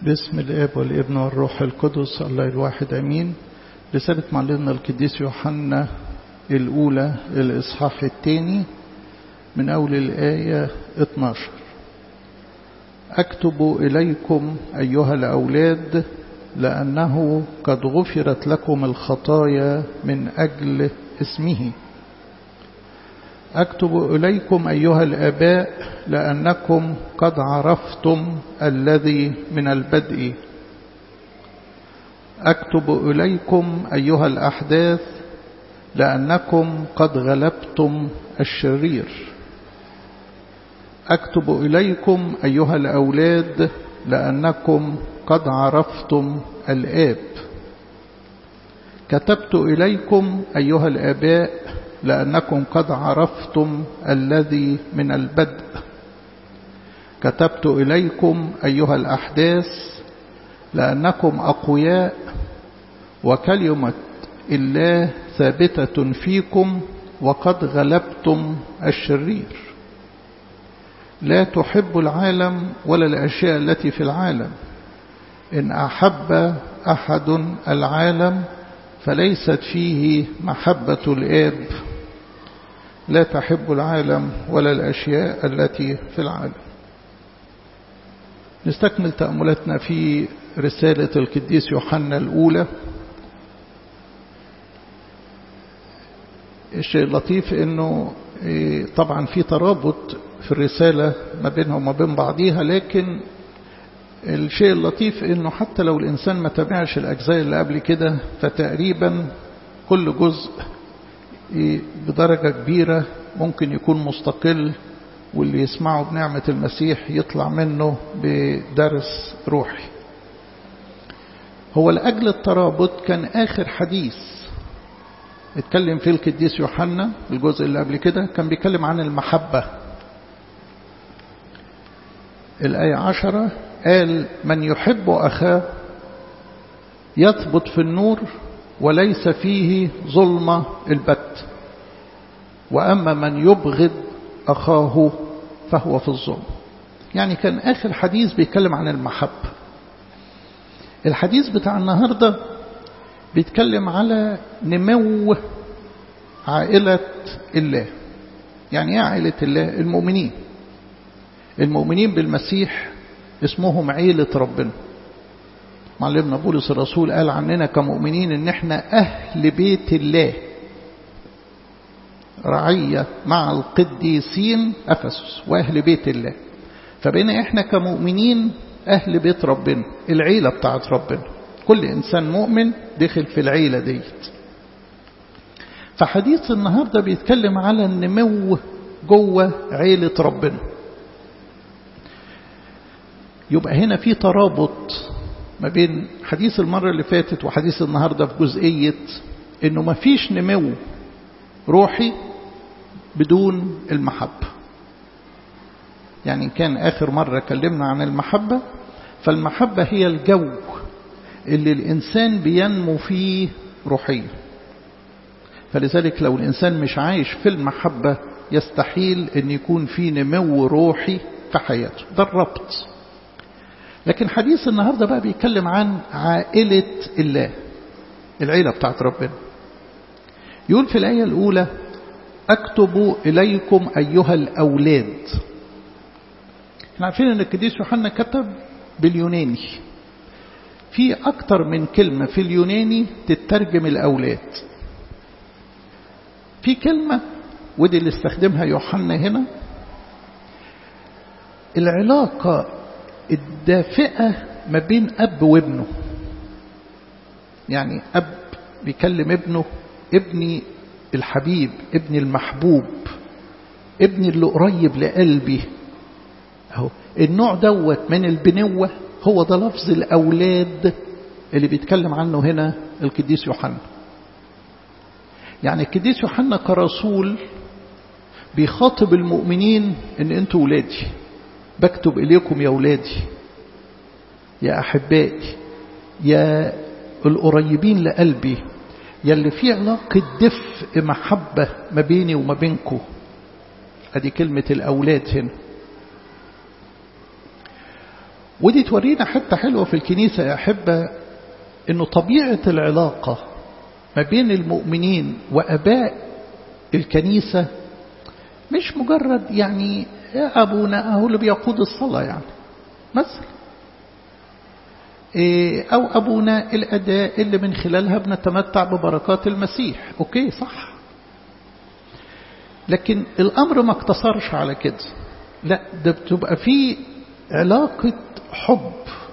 باسم الاب والابن والروح القدس الله الواحد امين رسالة معلمنا القديس يوحنا الاولى الاصحاح الثاني من اول الايه 12 اكتب اليكم ايها الاولاد لانه قد غفرت لكم الخطايا من اجل اسمه أكتب إليكم أيها الآباء لأنكم قد عرفتم الذي من البدء أكتب إليكم أيها الأحداث لأنكم قد غلبتم الشرير أكتب إليكم أيها الأولاد لأنكم قد عرفتم الآب كتبت إليكم أيها الآباء لأنكم قد عرفتم الذي من البدء كتبت إليكم أيها الأحداث لأنكم أقوياء وكلمة الله ثابتة فيكم وقد غلبتم الشرير لا تحب العالم ولا الأشياء التي في العالم إن أحب أحد العالم فليست فيه محبة الآب لا تحب العالم ولا الأشياء التي في العالم نستكمل تأملاتنا في رسالة القديس يوحنا الأولى الشيء اللطيف أنه طبعا في ترابط في الرسالة ما بينها وما بين بعضيها لكن الشيء اللطيف انه حتى لو الانسان ما تابعش الاجزاء اللي قبل كده فتقريبا كل جزء بدرجة كبيرة ممكن يكون مستقل واللي يسمعه بنعمة المسيح يطلع منه بدرس روحي هو لأجل الترابط كان آخر حديث اتكلم فيه القديس يوحنا الجزء اللي قبل كده كان بيتكلم عن المحبة الآية عشرة قال من يحب أخاه يثبت في النور وليس فيه ظلمة البت وأما من يبغض أخاه فهو في الظلم يعني كان آخر حديث بيتكلم عن المحبة الحديث بتاع النهاردة بيتكلم على نمو عائلة الله يعني ايه عائلة الله المؤمنين المؤمنين بالمسيح اسمهم عيلة ربنا معلمنا بولس الرسول قال عننا كمؤمنين ان احنا اهل بيت الله رعية مع القديسين افسس واهل بيت الله فبقينا احنا كمؤمنين اهل بيت ربنا العيلة بتاعت ربنا كل انسان مؤمن دخل في العيلة ديت فحديث النهاردة بيتكلم على النمو جوه عيلة ربنا يبقى هنا في ترابط ما بين حديث المرة اللي فاتت وحديث النهاردة في جزئية انه ما فيش نمو روحي بدون المحبة يعني كان آخر مرة كلمنا عن المحبة فالمحبة هي الجو اللي الإنسان بينمو فيه روحيا فلذلك لو الإنسان مش عايش في المحبة يستحيل أن يكون في نمو روحي في حياته ده الربط لكن حديث النهاردة بقى بيتكلم عن عائلة الله العيلة بتاعت ربنا يقول في الآية الأولى أكتب إليكم أيها الأولاد احنا عارفين أن القديس يوحنا كتب باليوناني في أكتر من كلمة في اليوناني تترجم الأولاد في كلمة ودي اللي استخدمها يوحنا هنا العلاقة الدافئة ما بين أب وابنه يعني أب بيكلم ابنه ابني الحبيب ابني المحبوب ابني اللي قريب لقلبي اهو النوع دوت من البنوة هو ده لفظ الأولاد اللي بيتكلم عنه هنا القديس يوحنا يعني القديس يوحنا كرسول بيخاطب المؤمنين ان انتوا ولادي بكتب إليكم يا ولادي يا أحبائي يا القريبين لقلبي يا اللي في علاقة دفء محبة ما بيني وما بينكم ادي كلمة الأولاد هنا ودي تورينا حتة حلوة في الكنيسة يا أحبة أنه طبيعة العلاقة ما بين المؤمنين وأباء الكنيسة مش مجرد يعني يا أبونا هو اللي بيقود الصلاة يعني مثلا أو أبونا الأداء اللي من خلالها بنتمتع ببركات المسيح أوكي صح لكن الأمر ما اقتصرش على كده لا ده بتبقى فيه علاقة حب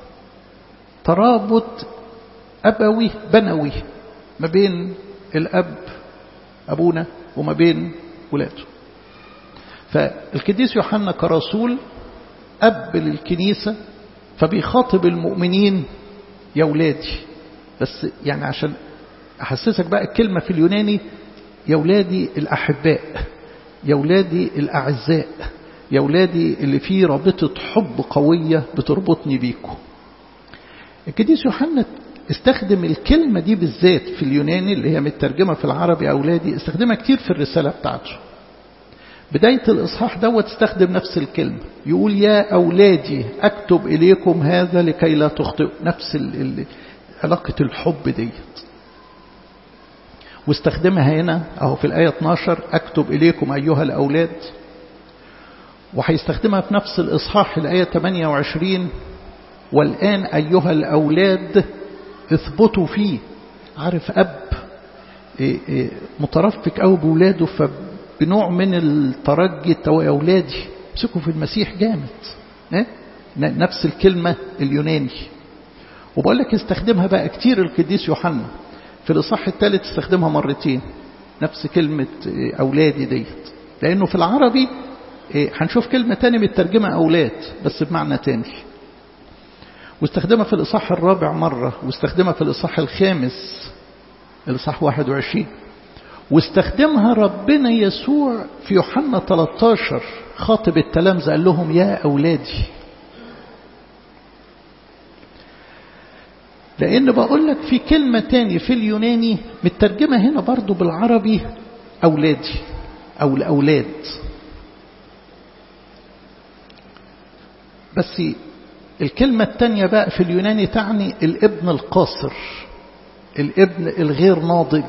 ترابط أبوي بنوي ما بين الأب أبونا وما بين ولاده فالقديس يوحنا كرسول أب للكنيسة فبيخاطب المؤمنين يا ولادي بس يعني عشان أحسسك بقى الكلمة في اليوناني يا ولادي الأحباء يا ولادي الأعزاء يا ولادي اللي فيه رابطة حب قوية بتربطني بيكم القديس يوحنا استخدم الكلمة دي بالذات في اليوناني اللي هي مترجمة في العربي أولادي استخدمها كتير في الرسالة بتاعته بداية الإصحاح دوت استخدم نفس الكلمة يقول يا أولادي أكتب إليكم هذا لكي لا تخطئوا نفس ال ال علاقة الحب ديت واستخدمها هنا أهو في الآية 12 أكتب إليكم أيها الأولاد وهيستخدمها في نفس الإصحاح الآية 28 والآن أيها الأولاد اثبتوا فيه عارف أب مترفق أو بولاده فبنوع من الترجي يا أولادي امسكوا في المسيح جامد نفس الكلمة اليوناني وبقول لك استخدمها بقى كتير القديس يوحنا في الإصحاح الثالث استخدمها مرتين نفس كلمة أولادي ديت لأنه في العربي هنشوف كلمة تاني مترجمة أولاد بس بمعنى تاني واستخدمها في الإصحاح الرابع مرة واستخدمها في الإصحاح الخامس الإصحاح 21 واستخدمها ربنا يسوع في يوحنا 13 خاطب التلامذة قال لهم يا أولادي لأن بقول لك في كلمة تاني في اليوناني مترجمة هنا برضو بالعربي أولادي أو الأولاد بس الكلمة التانية بقى في اليوناني تعني الابن القاصر الابن الغير ناضج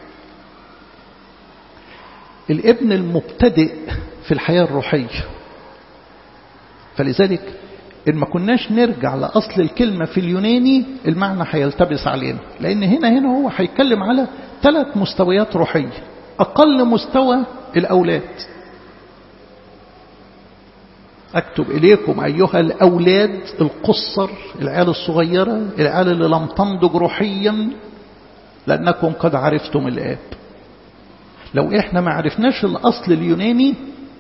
الابن المبتدئ في الحياة الروحية فلذلك إن ما كناش نرجع لأصل الكلمة في اليوناني المعنى هيلتبس علينا لأن هنا هنا هو هيتكلم على ثلاث مستويات روحية أقل مستوى الأولاد أكتب إليكم أيها الأولاد القصر العيال الصغيرة العيال اللي لم تنضج روحيا لأنكم قد عرفتم الآب لو إحنا ما عرفناش الأصل اليوناني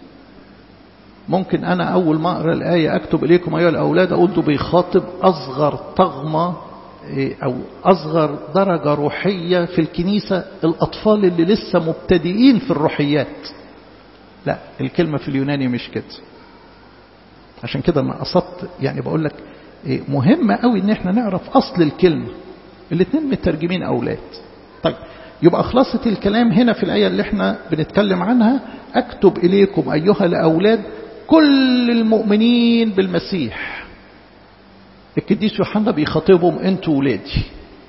ممكن أنا أول ما أقرأ الآية أكتب إليكم أيها الأولاد أقول ده بيخاطب أصغر طغمة أو أصغر درجة روحية في الكنيسة الأطفال اللي لسه مبتدئين في الروحيات لا الكلمة في اليوناني مش كده عشان كده أنا قصدت يعني بقول لك مهمة قوي إن إحنا نعرف أصل الكلمة الاثنين مترجمين أولاد طيب يبقى خلاصة الكلام هنا في الآية اللي احنا بنتكلم عنها أكتب إليكم أيها الأولاد كل المؤمنين بالمسيح القديس يوحنا بيخاطبهم انتوا ولادي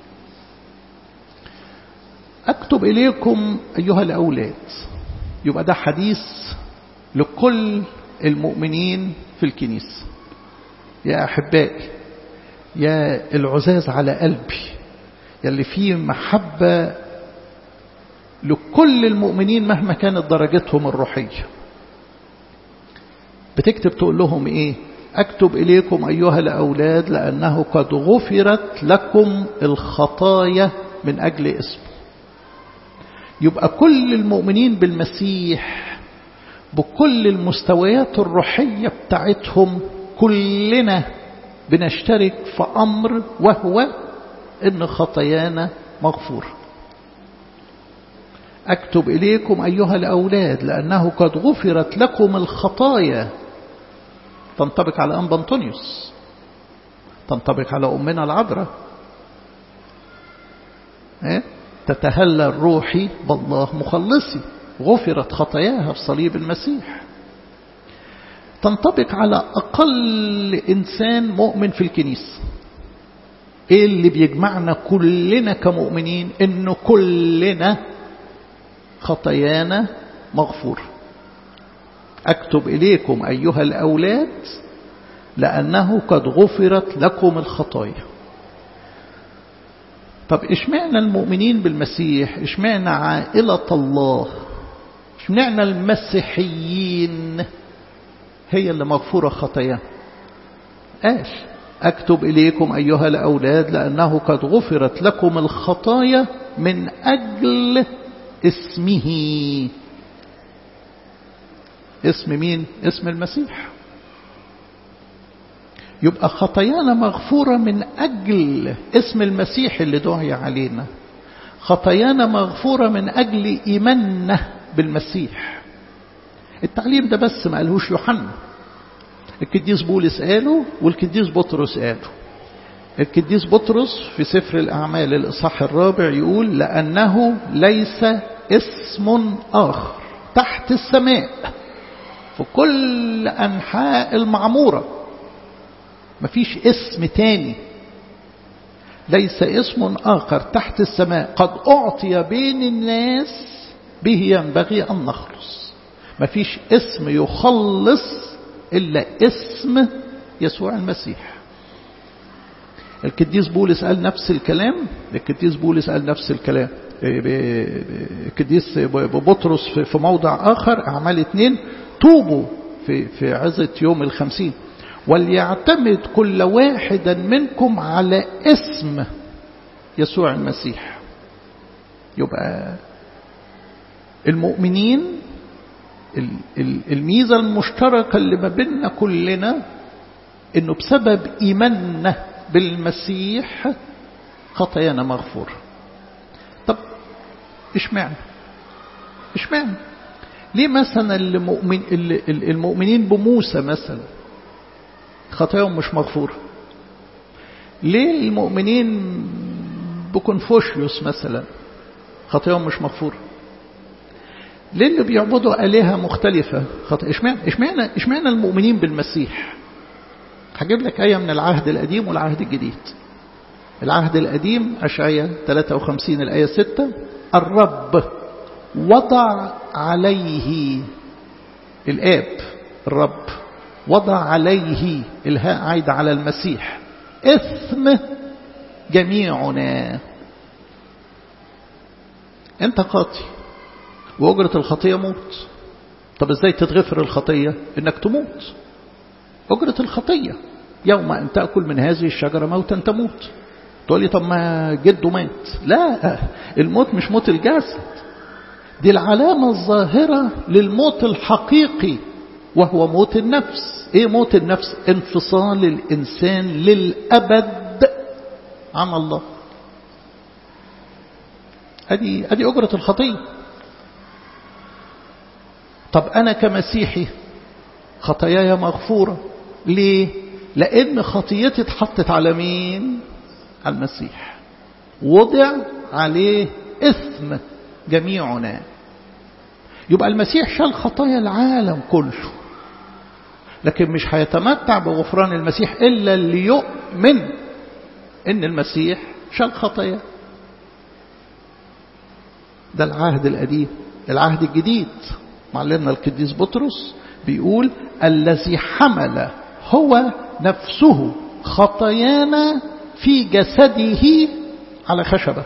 أكتب إليكم أيها الأولاد يبقى ده حديث لكل المؤمنين في الكنيسة يا أحبائي يا العزاز على قلبي يلي فيه محبة لكل المؤمنين مهما كانت درجتهم الروحية بتكتب تقول لهم ايه اكتب اليكم ايها الاولاد لانه قد غفرت لكم الخطايا من اجل اسمه يبقى كل المؤمنين بالمسيح بكل المستويات الروحية بتاعتهم كلنا بنشترك في امر وهو ان خطايانا مغفوره أكتب إليكم أيها الأولاد لأنه قد غفرت لكم الخطايا تنطبق على أم بنطونيوس تنطبق على أمنا العذراء تتهلى الروحي بالله مخلصي غفرت خطاياها في صليب المسيح تنطبق على أقل إنسان مؤمن في الكنيسة إيه اللي بيجمعنا كلنا كمؤمنين إنه كلنا خطايانا مغفورة أكتب إليكم أيها الأولاد لأنه قد غفرت لكم الخطايا طب اشمعنا المؤمنين بالمسيح اشمعنا عائلة الله اشمعنا المسيحيين هي اللي مغفورة خطايا قال أكتب إليكم أيها الأولاد لأنه قد غفرت لكم الخطايا من أجل اسمه اسم مين؟ اسم المسيح يبقى خطايانا مغفورة من أجل اسم المسيح اللي دعي علينا خطايانا مغفورة من أجل إيماننا بالمسيح التعليم ده بس ما قالهوش يوحنا القديس بولس قاله والقديس بطرس قاله القديس بطرس في سفر الأعمال الإصحاح الرابع يقول لأنه ليس اسم آخر تحت السماء في كل أنحاء المعمورة مفيش اسم تاني ليس اسم آخر تحت السماء قد أعطي بين الناس به ينبغي أن نخلص مفيش اسم يخلص إلا اسم يسوع المسيح القديس بولس قال نفس الكلام القديس بولس قال نفس الكلام القديس بطرس في موضع آخر أعمال اثنين توبوا في في عزة يوم الخمسين وليعتمد كل واحدا منكم على اسم يسوع المسيح يبقى المؤمنين الميزة المشتركة اللي ما بيننا كلنا انه بسبب ايماننا بالمسيح خطايانا مغفورة طب اشمعنى اشمعنى ليه مثلا المؤمن المؤمنين بموسى مثلا خطاياهم مش مغفورة ليه المؤمنين بكونفوشيوس مثلا خطاياهم مش مغفورة ليه اللي بيعبدوا آلهة مختلفة خطأ اشمعنى اشمعنى اشمعنى المؤمنين بالمسيح هجيب لك آية من العهد القديم والعهد الجديد العهد القديم أشعية 53 الآية 6 الرب وضع عليه الآب الرب وضع عليه الهاء عايدة على المسيح إثم جميعنا أنت قاطي وأجرة الخطية موت طب إزاي تتغفر الخطية إنك تموت أجرة الخطية يوم أن تأكل من هذه الشجرة موتا تموت تقول لي طب ما جده مات لا الموت مش موت الجسد دي العلامة الظاهرة للموت الحقيقي وهو موت النفس ايه موت النفس انفصال الانسان للابد عن الله ادي ادي اجره الخطيه طب انا كمسيحي خطاياي مغفوره ليه لان خطيتي اتحطت على مين على المسيح وضع عليه اثم جميعنا يبقى المسيح شال خطايا العالم كله لكن مش هيتمتع بغفران المسيح إلا اللي يؤمن إن المسيح شال خطايا ده العهد القديم العهد الجديد معلمنا القديس بطرس بيقول الذي حمل هو نفسه خطايانا في جسده على خشبة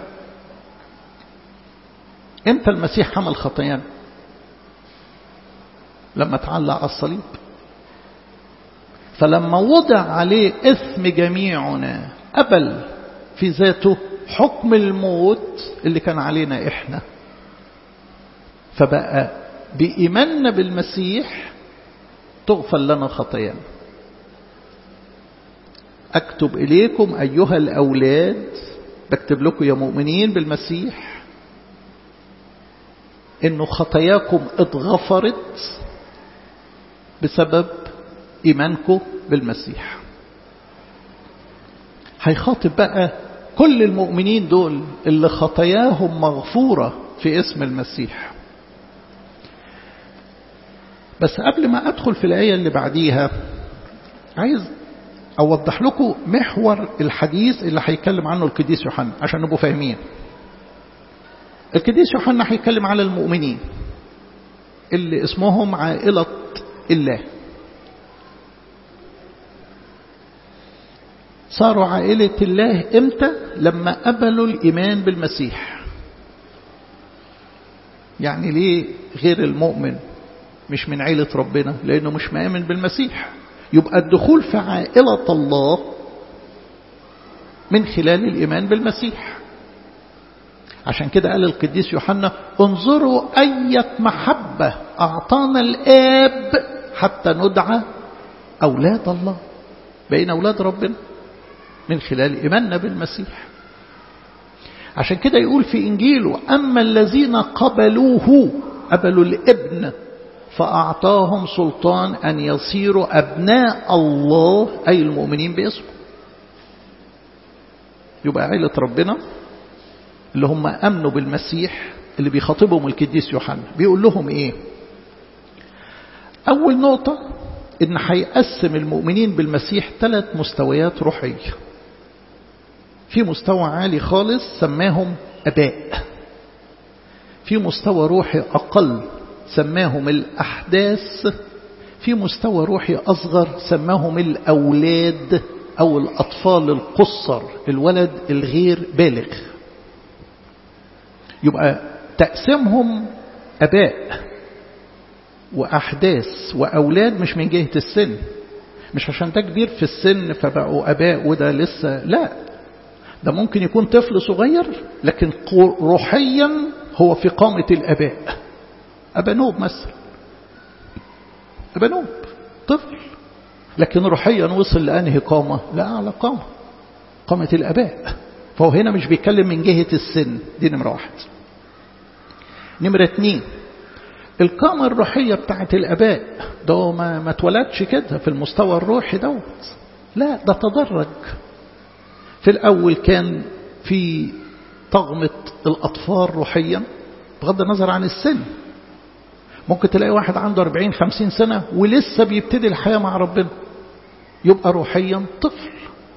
امتى المسيح حمل خطايانا لما تعلق على الصليب فلما وضع عليه إثم جميعنا قبل في ذاته حكم الموت اللي كان علينا إحنا فبقى بإيماننا بالمسيح تغفر لنا خطايانا أكتب إليكم أيها الأولاد بكتب لكم يا مؤمنين بالمسيح إنه خطاياكم اتغفرت بسبب إيمانكم بالمسيح هيخاطب بقى كل المؤمنين دول اللي خطاياهم مغفورة في اسم المسيح بس قبل ما أدخل في الآية اللي بعديها عايز أوضح لكم محور الحديث اللي هيتكلم عنه القديس يوحنا عشان نبقوا فاهمين القديس يوحنا هيتكلم على المؤمنين اللي اسمهم عائلة الله صاروا عائلة الله امتى لما قبلوا الإيمان بالمسيح يعني ليه غير المؤمن مش من عيلة ربنا لأنه مش مآمن بالمسيح يبقى الدخول في عائلة الله من خلال الإيمان بالمسيح عشان كده قال القديس يوحنا انظروا أية محبة أعطانا الآب حتى ندعى أولاد الله بين أولاد ربنا من خلال إيماننا بالمسيح عشان كده يقول في إنجيله أما الذين قبلوه قبلوا الابن فأعطاهم سلطان أن يصيروا أبناء الله أي المؤمنين باسمه يبقى عيلة ربنا اللي هم أمنوا بالمسيح اللي بيخاطبهم القديس يوحنا بيقول لهم إيه أول نقطة إن هيقسم المؤمنين بالمسيح ثلاث مستويات روحية في مستوى عالي خالص سماهم أباء في مستوى روحي أقل سماهم الأحداث في مستوى روحي أصغر سماهم الأولاد أو الأطفال القصر الولد الغير بالغ يبقى تقسيمهم أباء وأحداث وأولاد مش من جهة السن مش عشان ده كبير في السن فبقوا أباء وده لسه لا ده ممكن يكون طفل صغير لكن روحيا هو في قامة الأباء أبنوب مثلا أبنوب طفل لكن روحيا وصل لأنهي قامة لا على قامة قامة الأباء فهو هنا مش بيتكلم من جهة السن دي نمرة واحد نمرة اتنين القامة الروحية بتاعت الأباء ده ما, ما اتولدش كده في المستوى الروحي دوت لا ده تدرج في الأول كان في طغمة الأطفال روحيا بغض النظر عن السن ممكن تلاقي واحد عنده 40 50 سنة ولسه بيبتدي الحياة مع ربنا يبقى روحيا طفل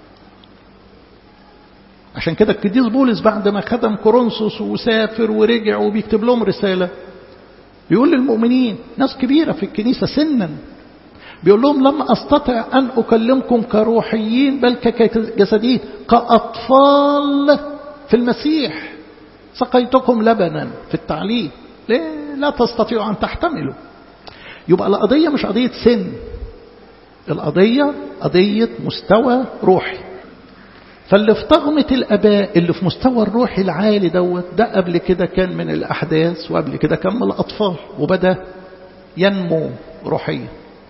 عشان كده القديس بولس بعد ما خدم كورنثوس وسافر ورجع وبيكتب لهم رسالة بيقول للمؤمنين ناس كبيرة في الكنيسة سنا بيقول لهم لم أستطع أن أكلمكم كروحيين بل كجسديين كأطفال في المسيح سقيتكم لبنا في التعليم ليه لا تستطيعوا أن تحتملوا يبقى القضية مش قضية سن القضية قضية مستوى روحي فاللي في طغمة الأباء اللي في مستوى الروحي العالي دوت ده قبل كده كان من الأحداث وقبل كده كان من الأطفال وبدأ ينمو روحيا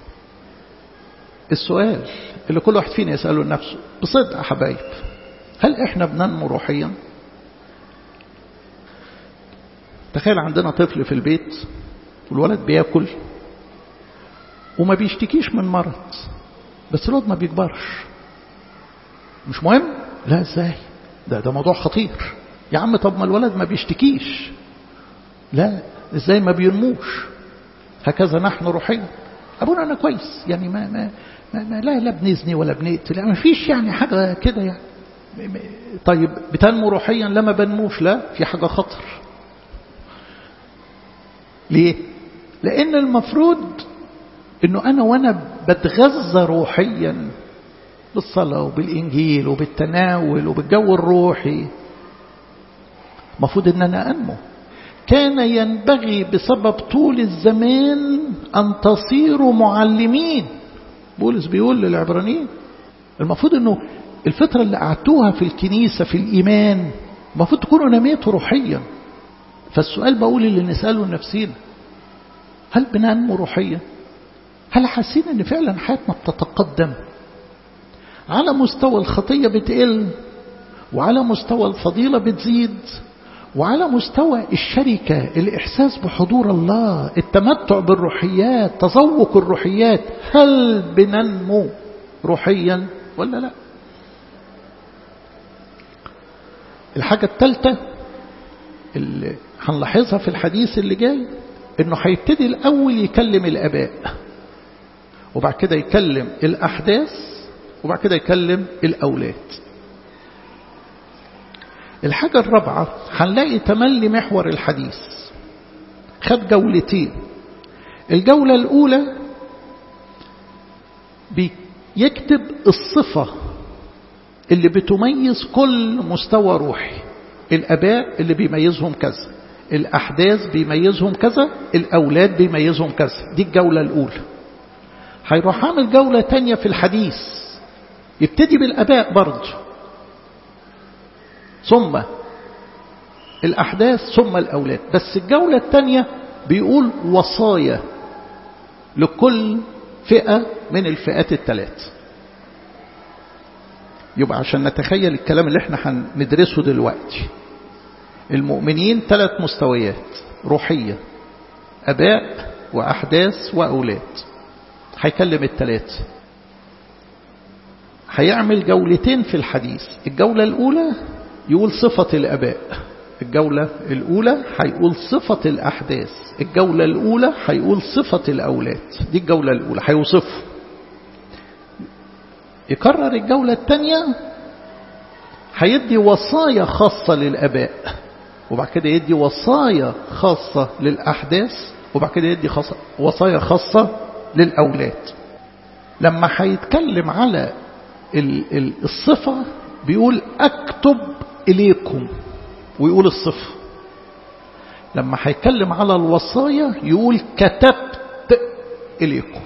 السؤال اللي كل واحد فينا يسأله لنفسه بصدق يا حبايب هل احنا بننمو روحيا تخيل عندنا طفل في البيت والولد بياكل وما بيشتكيش من مرض بس الولد ما بيكبرش مش مهم لا ازاي ده ده موضوع خطير يا عم طب ما الولد ما بيشتكيش لا ازاي ما بينموش هكذا نحن روحيا ابونا انا كويس يعني ما ما, ما, ما لا لا بنزني ولا بنقتل ما فيش يعني حاجه كده يعني طيب بتنمو روحيا لما بنموش لا في حاجه خطر ليه لان المفروض انه انا وانا بتغذى روحيا بالصلاة وبالإنجيل وبالتناول وبالجو الروحي المفروض أن أنا أنمو كان ينبغي بسبب طول الزمان أن تصيروا معلمين بولس بيقول للعبرانيين المفروض أنه الفترة اللي قعدتوها في الكنيسة في الإيمان المفروض تكونوا نميتوا روحيا فالسؤال بقول اللي نسأله لنفسينا هل بننمو روحيا هل حاسين ان فعلا حياتنا بتتقدم على مستوى الخطية بتقل وعلى مستوى الفضيلة بتزيد وعلى مستوى الشركة الإحساس بحضور الله التمتع بالروحيات تذوق الروحيات هل بننمو روحيا ولا لا الحاجة الثالثة اللي هنلاحظها في الحديث اللي جاي انه هيبتدي الاول يكلم الاباء وبعد كده يكلم الاحداث وبعد كده يكلم الاولاد الحاجة الرابعة هنلاقي تملي محور الحديث خد جولتين الجولة الأولى بيكتب الصفة اللي بتميز كل مستوى روحي الأباء اللي بيميزهم كذا الأحداث بيميزهم كذا الأولاد بيميزهم كذا دي الجولة الأولى هيروح عامل جولة تانية في الحديث يبتدي بالأباء برضه ثم الأحداث ثم الأولاد بس الجولة الثانية بيقول وصايا لكل فئة من الفئات الثلاث يبقى عشان نتخيل الكلام اللي احنا هندرسه دلوقتي المؤمنين ثلاث مستويات روحية أباء وأحداث وأولاد هيكلم الثلاثة هيعمل جولتين في الحديث الجولة الأولى يقول صفة الأباء الجولة الأولى هيقول صفة الأحداث الجولة الأولى هيقول صفة الأولاد دي الجولة الأولى هيوصفه يكرر الجولة الثانية هيدي وصايا خاصة للأباء وبعد كده يدي وصايا خاصة للأحداث وبعد كده يدي خاصة وصايا خاصة للأولاد لما هيتكلم على الصفة بيقول أكتب إليكم ويقول الصفة لما هيتكلم على الوصايا يقول كتبت إليكم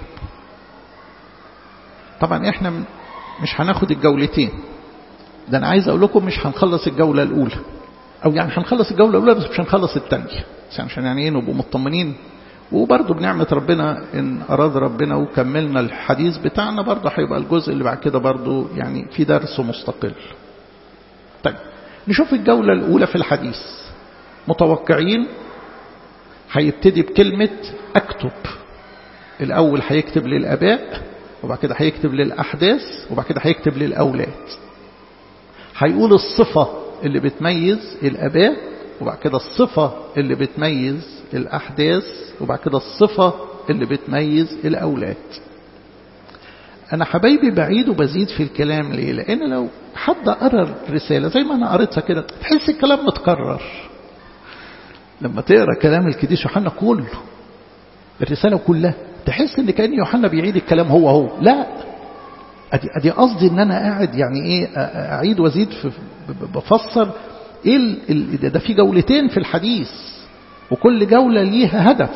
طبعا احنا مش هناخد الجولتين ده انا عايز اقول لكم مش هنخلص الجولة الاولى او يعني هنخلص الجولة الاولى بس مش هنخلص الثانية عشان يعني ايه نبقوا مطمنين وبرضه بنعمة ربنا إن أراد ربنا وكملنا الحديث بتاعنا برضه هيبقى الجزء اللي بعد كده برضه يعني في درس مستقل طيب نشوف الجولة الأولى في الحديث متوقعين هيبتدي بكلمة أكتب الأول هيكتب للأباء وبعد كده هيكتب للأحداث وبعد كده هيكتب للأولاد هيقول الصفة اللي بتميز الأباء وبعد كده الصفة اللي بتميز الأحداث وبعد كده الصفة اللي بتميز الأولاد أنا حبايبي بعيد وبزيد في الكلام ليه لأن لو حد قرأ الرسالة زي ما أنا قريتها كده تحس الكلام متكرر لما تقرأ كلام الكديس يوحنا كله الرسالة كلها تحس ان كأن يوحنا بيعيد الكلام هو هو لا ادي ادي قصدي ان انا قاعد يعني ايه اعيد وازيد في بفسر ايه ال ده في جولتين في الحديث وكل جولة ليها هدف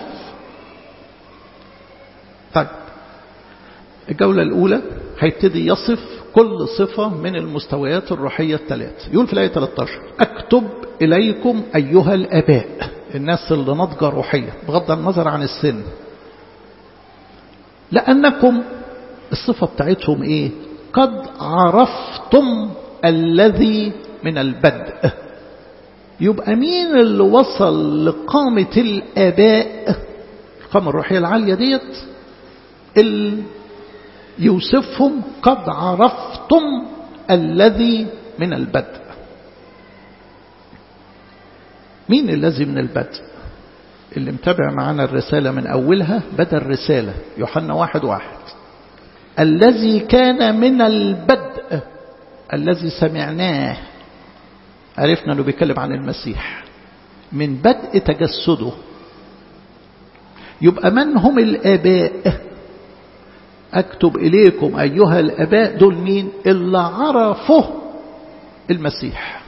طيب الجولة الأولى هيبتدي يصف كل صفة من المستويات الروحية الثلاث يقول في الآية 13 أكتب إليكم أيها الأباء الناس اللي نضجة روحية بغض النظر عن السن لأنكم الصفة بتاعتهم إيه قد عرفتم الذي من البدء يبقى مين اللي وصل لقامة الآباء القامة الروحية العالية ديت اللي يوصفهم قد عرفتم الذي من البدء مين الذي من البدء اللي متابع معنا الرسالة من أولها بدأ الرسالة يوحنا واحد واحد الذي كان من البدء الذي سمعناه عرفنا أنه بيتكلم عن المسيح من بدء تجسده يبقى من هم الآباء أكتب إليكم أيها الآباء دول مين اللي عرفوا المسيح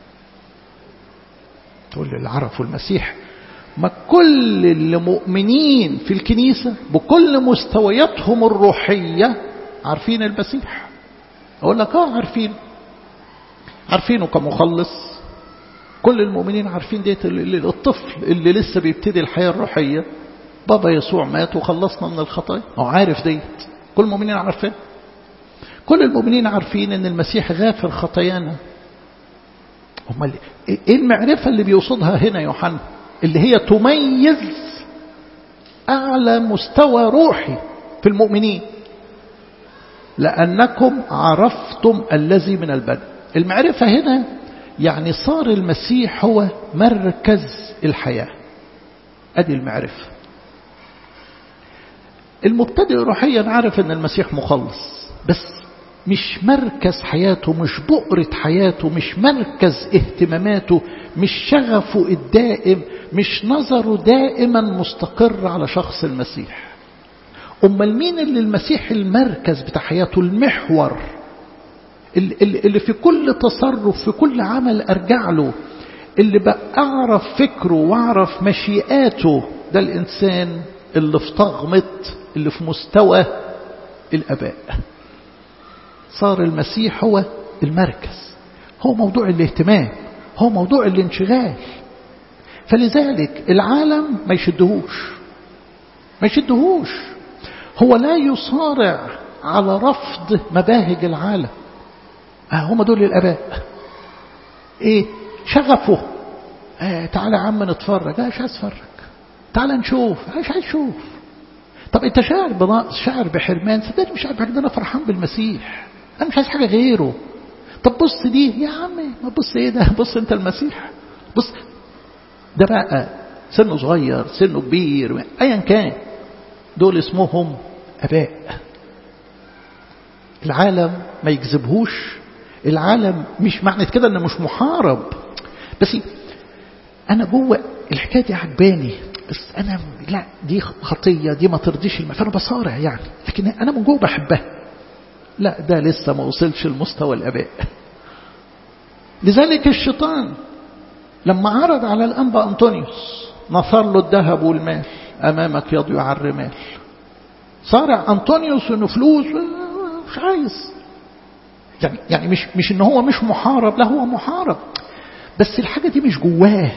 تقول لي اللي عرفوا المسيح ما كل المؤمنين في الكنيسة بكل مستوياتهم الروحية عارفين المسيح أقول لك آه عارفين عارفينه كمخلص كل المؤمنين عارفين ديت الطفل اللي لسه بيبتدي الحياة الروحية بابا يسوع مات وخلصنا من الخطايا هو عارف ديت كل المؤمنين عارفين كل المؤمنين عارفين ان المسيح غافر خطايانا امال ايه المعرفة اللي بيقصدها هنا يوحنا اللي هي تميز أعلى مستوى روحي في المؤمنين لأنكم عرفتم الذي من البدء المعرفة هنا يعني صار المسيح هو مركز الحياة أدي المعرفة المبتدئ روحيا عارف ان المسيح مخلص بس مش مركز حياته مش بؤرة حياته مش مركز اهتماماته مش شغفه الدائم مش نظره دائما مستقر على شخص المسيح أمال مين اللي المسيح المركز بتاع حياته المحور اللي في كل تصرف في كل عمل أرجع له اللي بقى أعرف فكره وأعرف مشيئاته ده الإنسان اللي في طغمة اللي في مستوى الأباء صار المسيح هو المركز هو موضوع الاهتمام هو موضوع الانشغال فلذلك العالم ما يشدهوش ما يشدهوش هو لا يصارع على رفض مباهج العالم آه هم دول الاباء ايه شغفه آه تعالى يا عم نتفرج آه مش عايز اتفرج تعالى نشوف آه مش عايز اشوف طب انت شاعر بنقص شاعر بحرمان صدقني مش عارف ده انا فرحان بالمسيح انا مش عايز حاجه غيره طب بص دي يا عم ما بص ايه ده بص انت المسيح بص ده بقى سنه صغير سنه كبير ايا كان دول اسمهم اباء العالم ما يجذبهوش العالم مش معنى كده انه مش محارب بس انا جوه الحكايه دي عجباني بس انا لا دي خطيه دي ما ترضيش الم... فانا بصارع يعني لكن انا من جوه بحبها لا ده لسه ما وصلش لمستوى الاباء لذلك الشيطان لما عرض على الانبا انطونيوس نثر له الذهب والمال امامك يضيع الرمال صارع انطونيوس انه فلوس مش عايز يعني يعني مش مش ان هو مش محارب لا هو محارب بس الحاجه دي مش جواه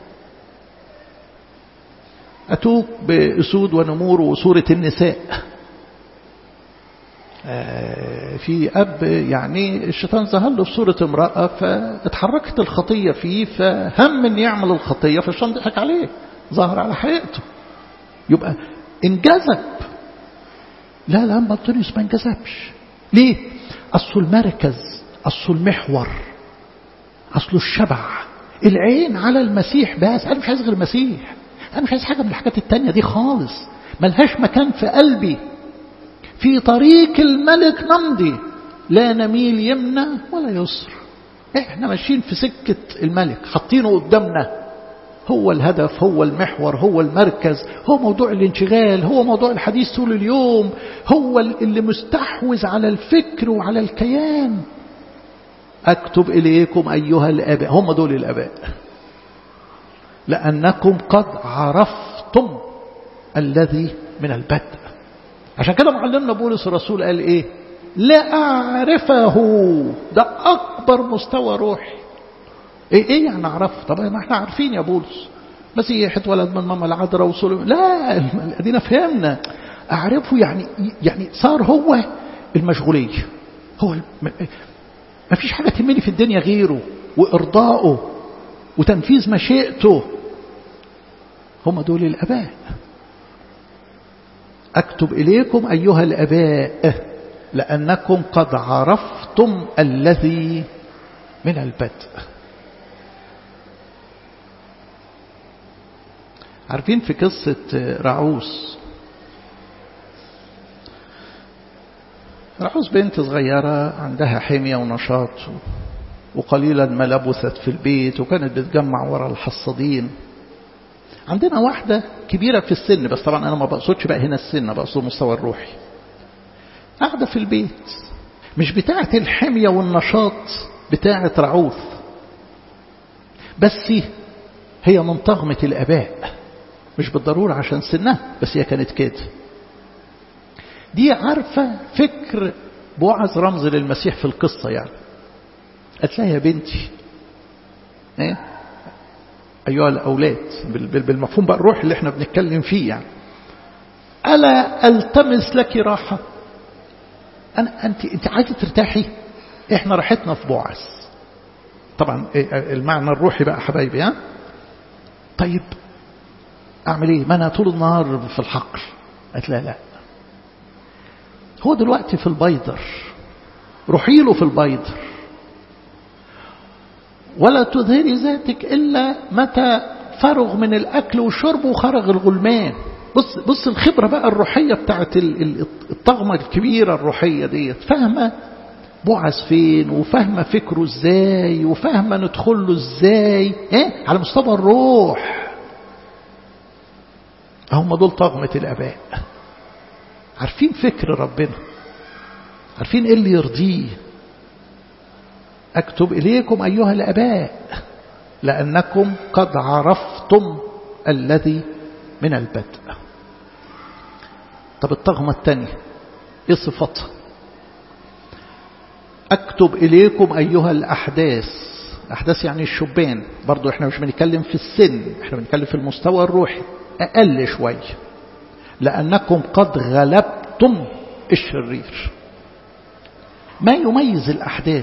اتوك باسود ونمور وصوره النساء في أب يعني الشيطان ظهر له في صورة امرأة فاتحركت الخطية فيه فهم أن يعمل الخطية فالشيطان ضحك عليه ظهر على حقيقته يبقى انجذب لا لا بطريس ما انجذبش ليه؟ أصل المركز أصل المحور أصل الشبع العين على المسيح بس أنا مش عايز غير المسيح أنا مش عايز حاجة من الحاجات التانية دي خالص ملهاش مكان في قلبي في طريق الملك نمضي لا نميل يمنى ولا يسر احنا ماشيين في سكة الملك حاطينه قدامنا هو الهدف هو المحور هو المركز هو موضوع الانشغال هو موضوع الحديث طول اليوم هو اللي مستحوذ على الفكر وعلى الكيان أكتب إليكم أيها الآباء هم دول الآباء لأنكم قد عرفتم الذي من البدء عشان كده معلمنا بولس الرسول قال ايه لا اعرفه ده اكبر مستوى روحي ايه ايه يعني اعرفه طب ما احنا عارفين يا بولس مسيح اتولد من ماما العذراء وصول لا ادينا فهمنا اعرفه يعني يعني صار هو المشغوليه هو ما فيش حاجه تهمني في الدنيا غيره وارضائه وتنفيذ مشيئته هم دول الاباء أكتب إليكم أيها الأباء لأنكم قد عرفتم الذي من البدء عارفين في قصة رعوس رعوس بنت صغيرة عندها حمية ونشاط وقليلا ما لبثت في البيت وكانت بتجمع ورا الحصادين عندنا واحدة كبيرة في السن بس طبعا أنا ما بقصدش بقى هنا السن بقصد المستوى الروحي قاعدة في البيت مش بتاعة الحمية والنشاط بتاعة رعوث بس هي من طغمة الآباء مش بالضرورة عشان سنها بس هي كانت كده دي عارفة فكر بوعز رمز للمسيح في القصة يعني قالت لها يا بنتي ايه أيها الأولاد بالمفهوم بقى الروح اللي احنا بنتكلم فيه يعني ألا ألتمس لك راحة أنا أنت أنت عايزة ترتاحي إحنا راحتنا في بوعز طبعا المعنى الروحي بقى حبايبي ها طيب أعمل إيه ما أنا طول النهار في الحقل قالت لا لا هو دلوقتي في البيضر روحي له في البيضر ولا تظهري ذاتك إلا متى فرغ من الأكل والشرب وخرج الغلمان بص بص الخبرة بقى الروحية بتاعت الطغمة الكبيرة الروحية ديت فاهمة بعث فين وفاهمة فكره ازاي وفاهمة ندخل له ازاي ايه على مستوى الروح هم دول طغمة الاباء عارفين فكر ربنا عارفين ايه اللي يرضيه اكتب اليكم ايها الاباء لانكم قد عرفتم الذي من البدء طب الطغمة الثانية ايه صفتها اكتب اليكم ايها الاحداث احداث يعني الشبان برضو احنا مش بنتكلم في السن احنا بنتكلم في المستوى الروحي اقل شوية لانكم قد غلبتم الشرير ما يميز الاحداث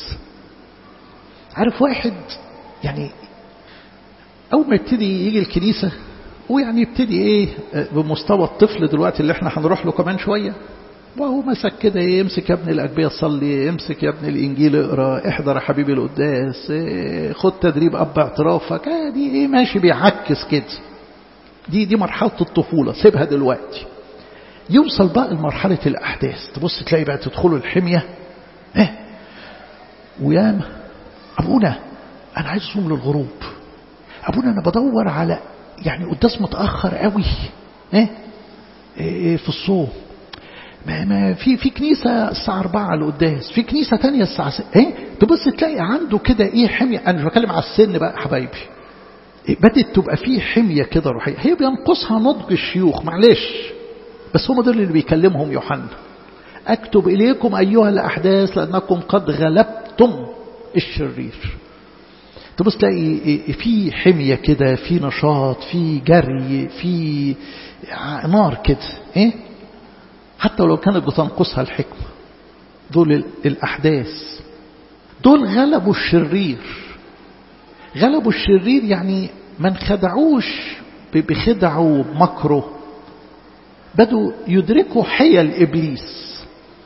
عارف واحد يعني اول ما يبتدي يجي الكنيسة ويعني يبتدي ايه بمستوى الطفل دلوقتي اللي احنا هنروح له كمان شوية وهو مسك كده يمسك يا ابن الأجبية صلي امسك يا ابن الإنجيل اقرا احضر يا حبيبي القداس ايه خد تدريب أب اعترافك اه دي ايه ماشي بيعكس كده دي دي مرحلة الطفولة سيبها دلوقتي يوصل بقى لمرحلة الأحداث تبص تلاقي بقى تدخلوا الحمية ايه وياما أبونا أنا عايز أصوم للغروب أبونا أنا بدور على يعني قداس متأخر قوي ايه, إيه في الصوم ما ما في في كنيسة الساعة 4 القداس في كنيسة تانية الساعة 6 ايه تبص تلاقي عنده كده ايه حمية انا مش بتكلم على السن بقى حبايبي إيه بدت تبقى فيه حمية كده روحية هي بينقصها نضج الشيوخ معلش بس هم دول اللي بيكلمهم يوحنا اكتب اليكم ايها الاحداث لانكم قد غلبتم الشرير تبص تلاقي في حمية كده في نشاط في جري في نار كده ايه حتى ولو كانت بتنقصها الحكمة دول الأحداث دول غلبوا الشرير غلبوا الشرير يعني ما انخدعوش بخدعه وبمكره بدوا يدركوا حيل إبليس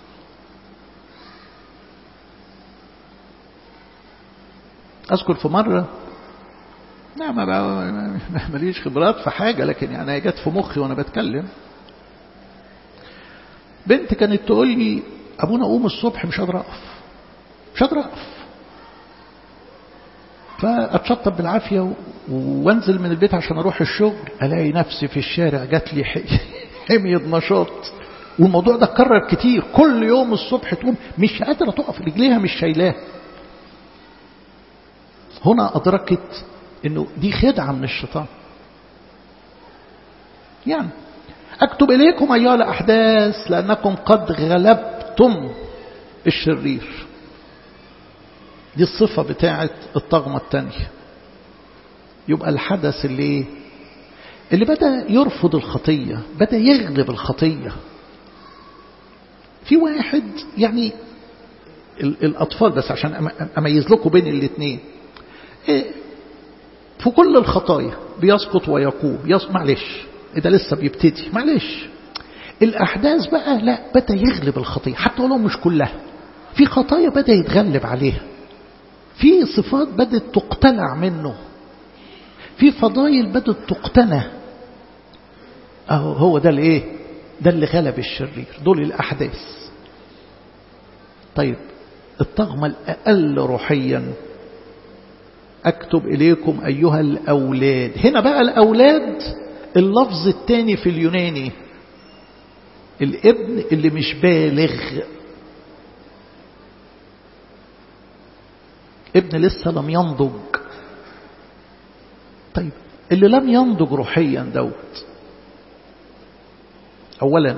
أذكر في مرة نعم ماليش خبرات في حاجة لكن يعني جت في مخي وأنا بتكلم بنت كانت تقول لي أبونا قوم الصبح مش قادر أقف مش قادر أقف فأتشطب بالعافية وانزل من البيت عشان أروح الشغل ألاقي نفسي في الشارع جات لي حمية نشاط والموضوع ده اتكرر كتير كل يوم الصبح تقوم مش قادرة تقف رجليها مش شايلاه هنا أدركت أنه دي خدعة من الشيطان يعني أكتب إليكم أيها الأحداث لأنكم قد غلبتم الشرير دي الصفة بتاعت الطغمة الثانية يبقى الحدث اللي اللي بدأ يرفض الخطية بدأ يغلب الخطية في واحد يعني الأطفال بس عشان أميز لكم بين الاثنين في كل الخطايا بيسقط ويقوم يسقط معلش ده لسه بيبتدي معلش الأحداث بقى لا بدأ يغلب الخطية حتى ولو مش كلها في خطايا بدأ يتغلب عليها في صفات بدأت تقتنع منه في فضايل بدأت تقتنع أهو هو ده الايه ده اللي غلب الشرير دول الأحداث طيب الطغمة الأقل روحيا أكتب إليكم أيها الأولاد هنا بقى الأولاد اللفظ الثاني في اليوناني الابن اللي مش بالغ ابن لسه لم ينضج طيب اللي لم ينضج روحيا دوت اولا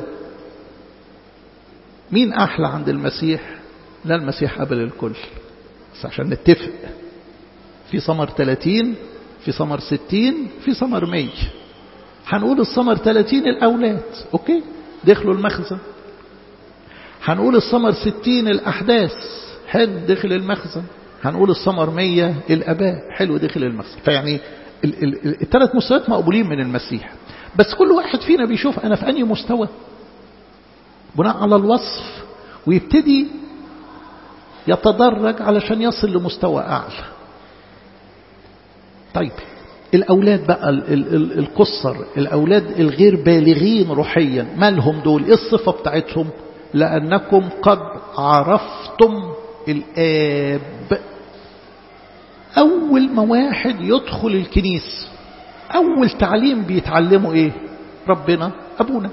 مين احلى عند المسيح لا المسيح قبل الكل بس عشان نتفق في ثمر 30 في ثمر 60 في ثمر 100 هنقول الثمر 30 الأولاد أوكي دخلوا المخزن هنقول الثمر 60 الأحداث حلو دخل المخزن هنقول الثمر 100 الأباء حلو دخل المخزن فيعني الثلاث مستويات مقبولين من المسيح بس كل واحد فينا بيشوف أنا في أنهي مستوى بناء على الوصف ويبتدي يتدرج علشان يصل لمستوى أعلى طيب الأولاد بقى القصر الأولاد الغير بالغين روحيا مالهم دول إيه الصفة بتاعتهم لأنكم قد عرفتم الآب أول ما واحد يدخل الكنيسة أول تعليم بيتعلموا إيه ربنا أبونا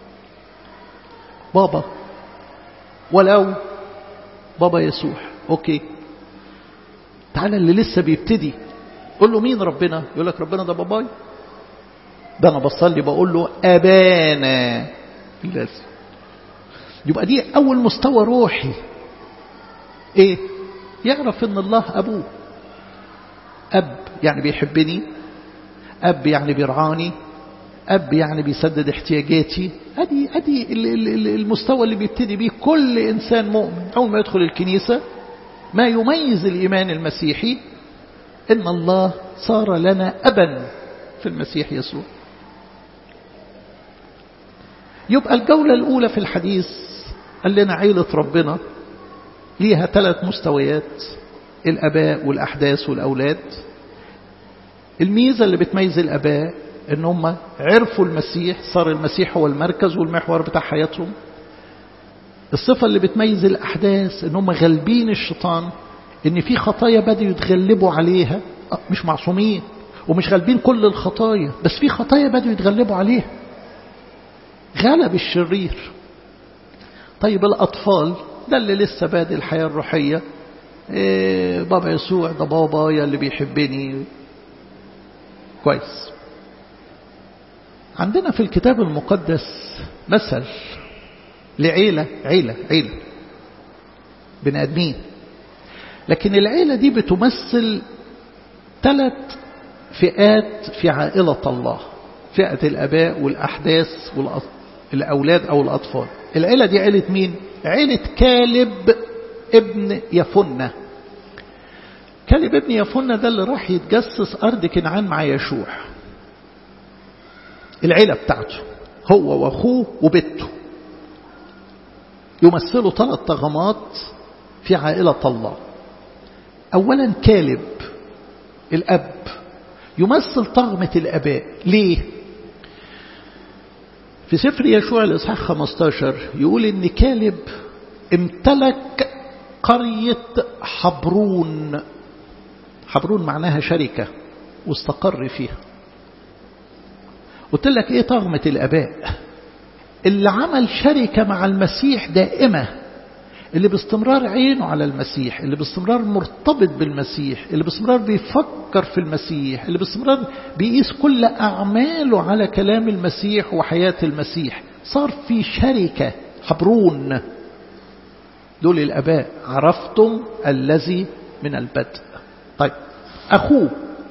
بابا ولو بابا يسوع أوكي تعالى اللي لسه بيبتدي قول له مين ربنا يقول لك ربنا ده باباي ده أنا بصلي بقول له أبانا لازم يبقى دي أول مستوى روحي إيه يعرف إن الله أبوه أب يعني بيحبني أب يعني بيرعاني أب يعني بيسدد احتياجاتي أدي أدي المستوى اللي بيبتدي بيه كل إنسان مؤمن أول ما يدخل الكنيسة ما يميز الإيمان المسيحي إن الله صار لنا أبا في المسيح يسوع يبقى الجولة الأولى في الحديث قال لنا عيلة ربنا ليها ثلاث مستويات الأباء والأحداث والأولاد الميزة اللي بتميز الأباء ان هم عرفوا المسيح صار المسيح هو المركز والمحور بتاع حياتهم الصفة اللي بتميز الأحداث ان هم غالبين الشيطان ان في خطايا بدأوا يتغلبوا عليها مش معصومين ومش غالبين كل الخطايا بس في خطايا بدأوا يتغلبوا عليها غلب الشرير طيب الأطفال ده اللي لسه بادئ الحياة الروحية إيه بابا يسوع ده بابا يا اللي بيحبني كويس عندنا في الكتاب المقدس مثل لعيلة عيلة عيلة بني آدمين لكن العيلة دي بتمثل ثلاث فئات في عائلة الله فئة الأباء والأحداث والأولاد أو الأطفال العيلة دي عيلة مين؟ عيلة كالب ابن يفنة كالب ابن يفنة ده اللي راح يتجسس أرض كنعان مع يشوع العيلة بتاعته هو وأخوه وبنته يمثلوا ثلاث طغمات في عائلة الله أولا كالب الأب يمثل طغمة الأباء ليه؟ في سفر يشوع الإصحاح 15 يقول إن كالب امتلك قرية حبرون حبرون معناها شركة واستقر فيها قلت لك ايه طغمة الاباء اللي عمل شركة مع المسيح دائمة اللي باستمرار عينه على المسيح اللي باستمرار مرتبط بالمسيح اللي باستمرار بيفكر في المسيح اللي باستمرار بيقيس كل أعماله على كلام المسيح وحياة المسيح صار في شركة حبرون دول الأباء عرفتم الذي من البدء طيب أخوه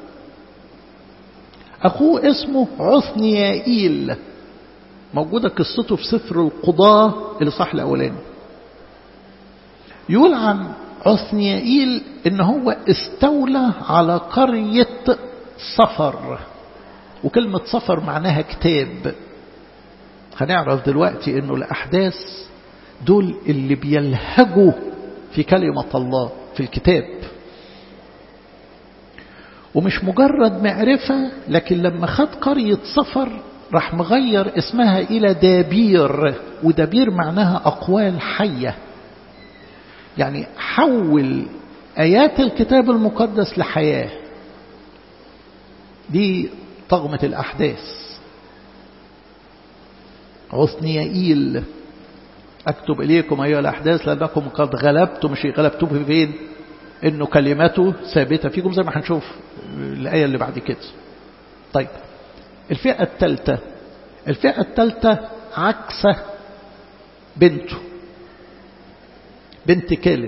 أخوه اسمه عثنيائيل موجودة قصته في سفر القضاة الإصحاح الأولاني يقول عن عثنيائيل إن هو استولى على قرية صفر وكلمة صفر معناها كتاب هنعرف دلوقتي إنه الأحداث دول اللي بيلهجوا في كلمة الله في الكتاب ومش مجرد معرفة لكن لما خد قرية صفر راح مغير اسمها إلى دابير ودابير معناها أقوال حية يعني حول آيات الكتاب المقدس لحياة دي طغمة الأحداث عثنيائيل أكتب إليكم أيها الأحداث لأنكم قد غلبتم مش غلبتم فين إنه كلمته ثابتة فيكم زي ما هنشوف الآية اللي بعد كده طيب الفئة الثالثة الفئة الثالثة عكسة بنته بنت كالب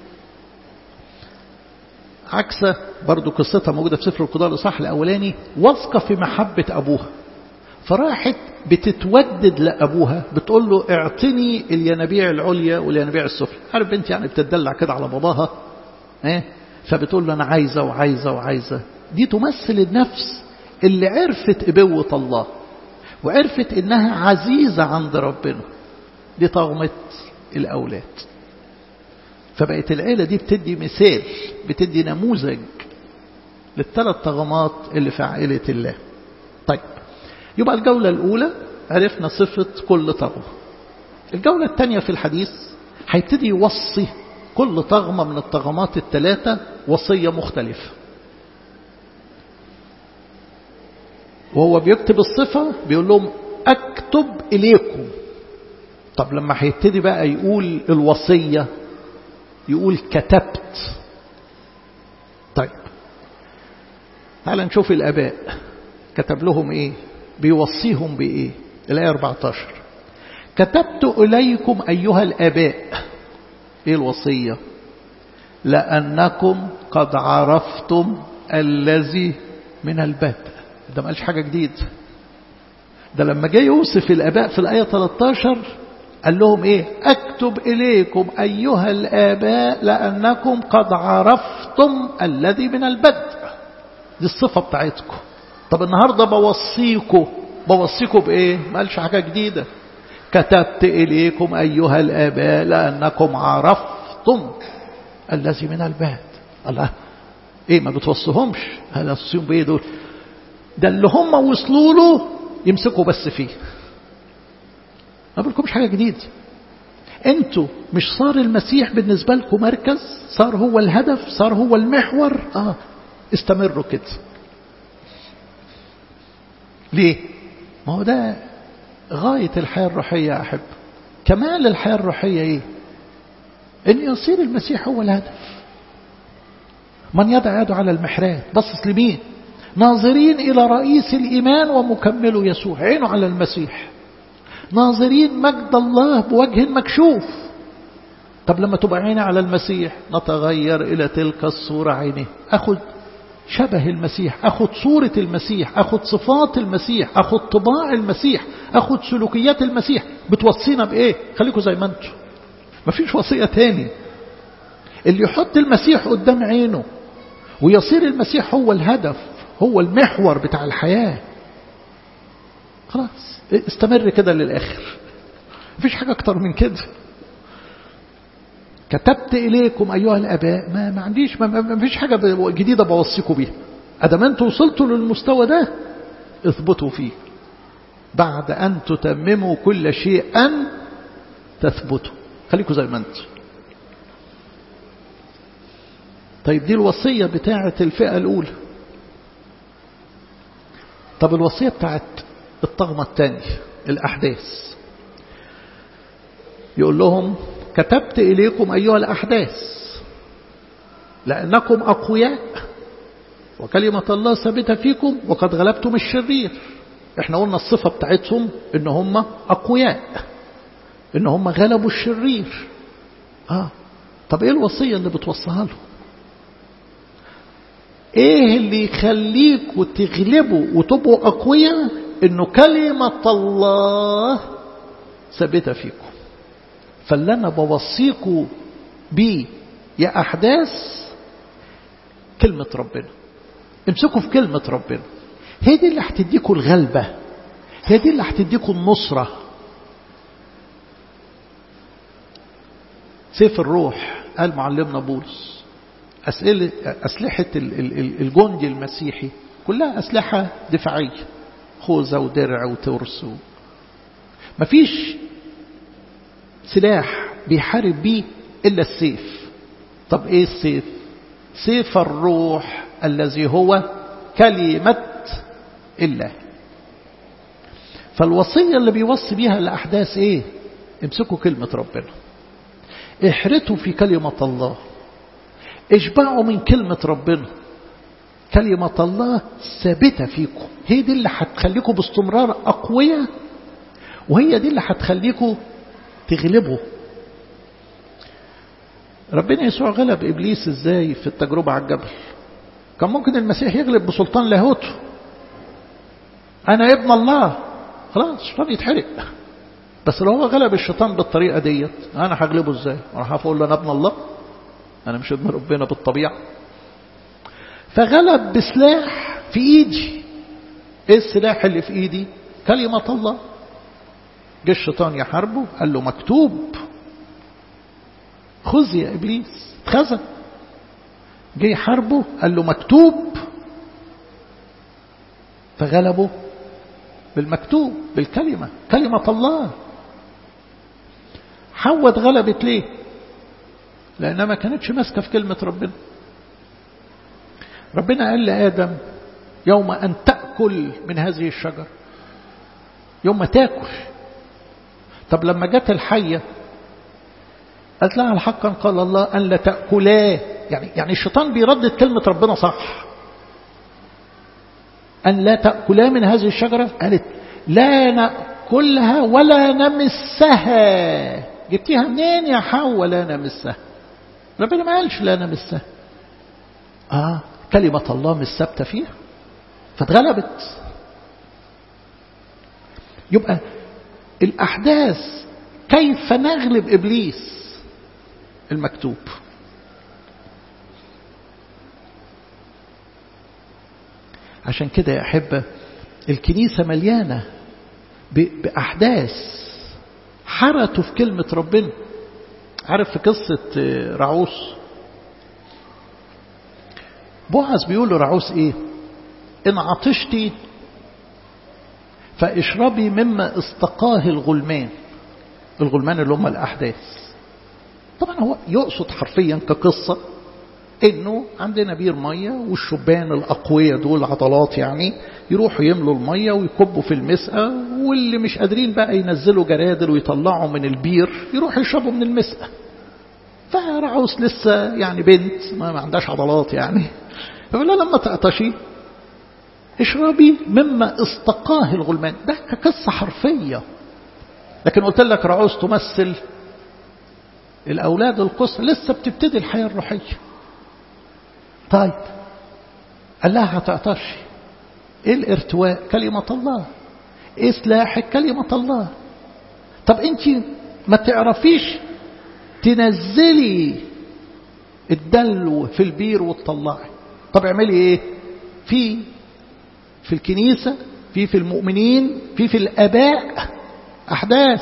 عكسة برضو قصتها موجودة في سفر القضاء الإصحاح الأولاني واثقة في محبة أبوها فراحت بتتودد لأبوها بتقول له اعطني الينابيع العليا والينابيع السفلى عارف بنت يعني بتدلع كده على باباها ايه فبتقول له أنا عايزة وعايزة وعايزة دي تمثل النفس اللي عرفت إبوة الله وعرفت إنها عزيزة عند ربنا دي طغمة الأولاد فبقت العيلة دي بتدي مثال بتدي نموذج للثلاث طغمات اللي في عائلة الله طيب يبقى الجولة الأولى عرفنا صفة كل طغمة الجولة الثانية في الحديث هيبتدي يوصي كل طغمة من الطغمات الثلاثة وصية مختلفة وهو بيكتب الصفة بيقول لهم أكتب إليكم طب لما هيبتدي بقى يقول الوصية يقول كتبت طيب تعال نشوف الآباء كتب لهم إيه بيوصيهم بإيه الآية 14 كتبت إليكم أيها الآباء إيه الوصية لأنكم قد عرفتم الذي من البدء ده ما قالش حاجة جديد ده لما جاي يوصف الآباء في الآية 13 قال لهم إيه أكتب إليكم أيها الآباء لأنكم قد عرفتم الذي من البدء دي الصفة بتاعتكم طب النهاردة بوصيكم بوصيكم بإيه ما قالش حاجة جديدة كتبت إليكم أيها الآباء لأنكم عرفتم الذي من البدء الله إيه ما بتوصيهمش هذا الصيام بإيه دول ده اللي هم وصلوا له يمسكوا بس فيه ما بقولكمش حاجة جديدة انتوا مش صار المسيح بالنسبة لكم مركز صار هو الهدف صار هو المحور اه استمروا كده ليه ما هو ده غاية الحياة الروحية يا أحب كمال الحياة الروحية إيه أن يصير المسيح هو الهدف من يضع يده على المحراب بصص لمين ناظرين إلى رئيس الإيمان ومكمله يسوع عينه على المسيح ناظرين مجد الله بوجه مكشوف طب لما تبقى عيني على المسيح نتغير إلى تلك الصورة عينه أخذ شبه المسيح أخذ صورة المسيح أخذ صفات المسيح أخذ طباع المسيح أخذ سلوكيات المسيح بتوصينا بإيه خليكم زي ما انتم مفيش وصية تاني اللي يحط المسيح قدام عينه ويصير المسيح هو الهدف هو المحور بتاع الحياة خلاص استمر كده للآخر مفيش حاجة أكتر من كده كتبت إليكم أيها الأباء ما, ما عنديش ما, ما فيش حاجة جديدة بوصيكم بيها أدام أنتوا وصلتوا للمستوى ده اثبتوا فيه بعد أن تتمموا كل شيء أن تثبتوا خليكم زي ما أنتم طيب دي الوصية بتاعة الفئة الأولى طب الوصية بتاعة الطغمة الثانية الأحداث يقول لهم كتبت إليكم أيها الأحداث لأنكم أقوياء وكلمة الله ثابتة فيكم وقد غلبتم الشرير احنا قلنا الصفة بتاعتهم ان هم أقوياء ان هم غلبوا الشرير آه. طب ايه الوصية اللي بتوصيها لهم ايه اللي يخليكوا تغلبوا وتبقوا أقوياء انه كلمة الله ثابتة فيكم فاللي أنا بوصيكوا بيه يا أحداث كلمة ربنا امسكوا في كلمة ربنا هي دي اللي هتديكوا الغلبة هي دي اللي هتديكوا النصرة سيف الروح قال معلمنا بولس أسئلة أسلحة الجندي المسيحي كلها أسلحة دفاعية خوذة ودرع وترس مفيش سلاح بيحارب بيه إلا السيف طب إيه السيف سيف الروح الذي هو كلمة الله فالوصية اللي بيوصي بيها الأحداث إيه امسكوا كلمة ربنا احرتوا في كلمة الله اشبعوا من كلمة ربنا كلمة الله ثابتة فيكم هي دي اللي هتخليكم باستمرار أقوياء وهي دي اللي هتخليكم تغلبه ربنا يسوع غلب إبليس إزاي في التجربة على الجبل كان ممكن المسيح يغلب بسلطان لاهوته أنا ابن الله خلاص الشيطان يتحرق بس لو هو غلب الشيطان بالطريقة ديت أنا هغلبه إزاي راح أقول له أنا ابن الله أنا مش ابن ربنا بالطبيعة فغلب بسلاح في إيدي إيه السلاح اللي في إيدي كلمة الله جه الشيطان يحاربه قال له مكتوب خذ يا إبليس اتخذ جه يحاربه قال له مكتوب فغلبوا بالمكتوب بالكلمة كلمة الله حواء اتغلبت ليه لأنها ما كانتش ماسكة في كلمة ربنا ربنا قال لآدم يوم أن تأكل من هذه الشجرة يوم ما تاكل طب لما جت الحية قالت لها الحقا قال الله أن لا تأكلاه يعني يعني الشيطان بيردد كلمة ربنا صح أن لا تأكلا من هذه الشجرة قالت لا نأكلها ولا نمسها جبتيها منين يا حواء لا نمسها ربنا ما قالش لا نمسها آه كلمة الله مش ثابتة فيها فاتغلبت يبقى الأحداث كيف نغلب إبليس المكتوب عشان كده يا أحبة الكنيسة مليانة بأحداث حرتوا في كلمة ربنا عارف في قصة رعوس بوعز بيقول لرعوس ايه ان عطشتي فاشربي مما استقاه الغلمان الغلمان اللي هم الأحداث طبعا هو يقصد حرفيا كقصة انه عندنا بير مية والشبان الأقوياء دول عضلات يعني يروحوا يملوا المية ويكبوا في المسقى واللي مش قادرين بقى ينزلوا جرادل ويطلعوا من البير يروحوا يشربوا من المسقى فرعوس لسه يعني بنت ما عندهاش عضلات يعني فقال لما تعطشي اشربي مما استقاه الغلمان ده كقصة حرفية لكن قلت لك رعوز تمثل الأولاد القصة لسه بتبتدي الحياة الروحية طيب قال لها هتعطشي ايه الارتواء كلمة الله ايه سلاحك كلمة الله طب انت ما تعرفيش تنزلي الدلو في البير وتطلعي طب اعملي ايه في في الكنيسة في في المؤمنين في في الاباء احداث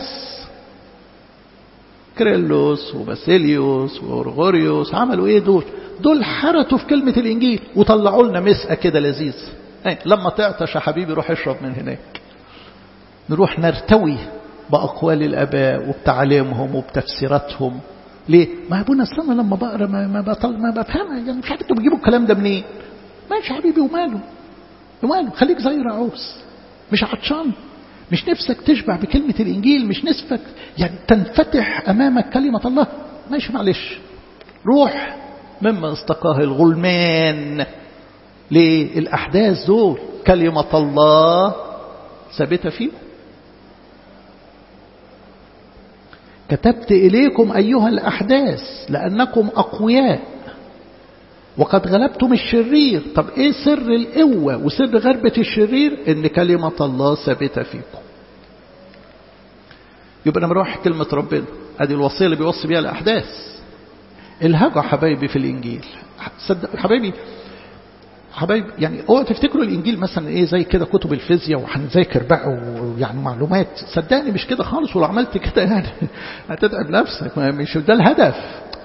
كريلوس وباسيليوس وأورغوريوس عملوا ايه دول دول حرتوا في كلمة الانجيل وطلعوا لنا مسقى كده لذيذ ايه لما تعطش يا حبيبي روح اشرب من هناك نروح نرتوي بأقوال الآباء وبتعليمهم وبتفسيراتهم ليه؟ ما ابونا اصل انا لما بقرا ما ما, بطل ما بفهمها يعني مش عارف انتوا بتجيبوا الكلام ده منين؟ ماشي يا حبيبي وماله؟ وماله؟ خليك زي رعوس مش عطشان مش نفسك تشبع بكلمة الإنجيل مش نفسك يعني تنفتح أمامك كلمة الله ماشي معلش روح مما استقاه الغلمان للأحداث دول كلمة الله ثابتة فيه كتبت إليكم أيها الأحداث لأنكم أقوياء وقد غلبتم الشرير طب إيه سر القوة وسر غربة الشرير إن كلمة الله ثابتة فيكم يبقى أنا بروح كلمة ربنا هذه الوصية اللي بيوصي بيها الأحداث الهجوا حبايبي في الإنجيل صدق حبايبي حبايبي يعني اوعوا تفتكروا الانجيل مثلا ايه زي كده كتب الفيزياء وهنذاكر بقى ويعني معلومات صدقني مش كده خالص ولو عملت كده يعني هتتعب نفسك مش ده الهدف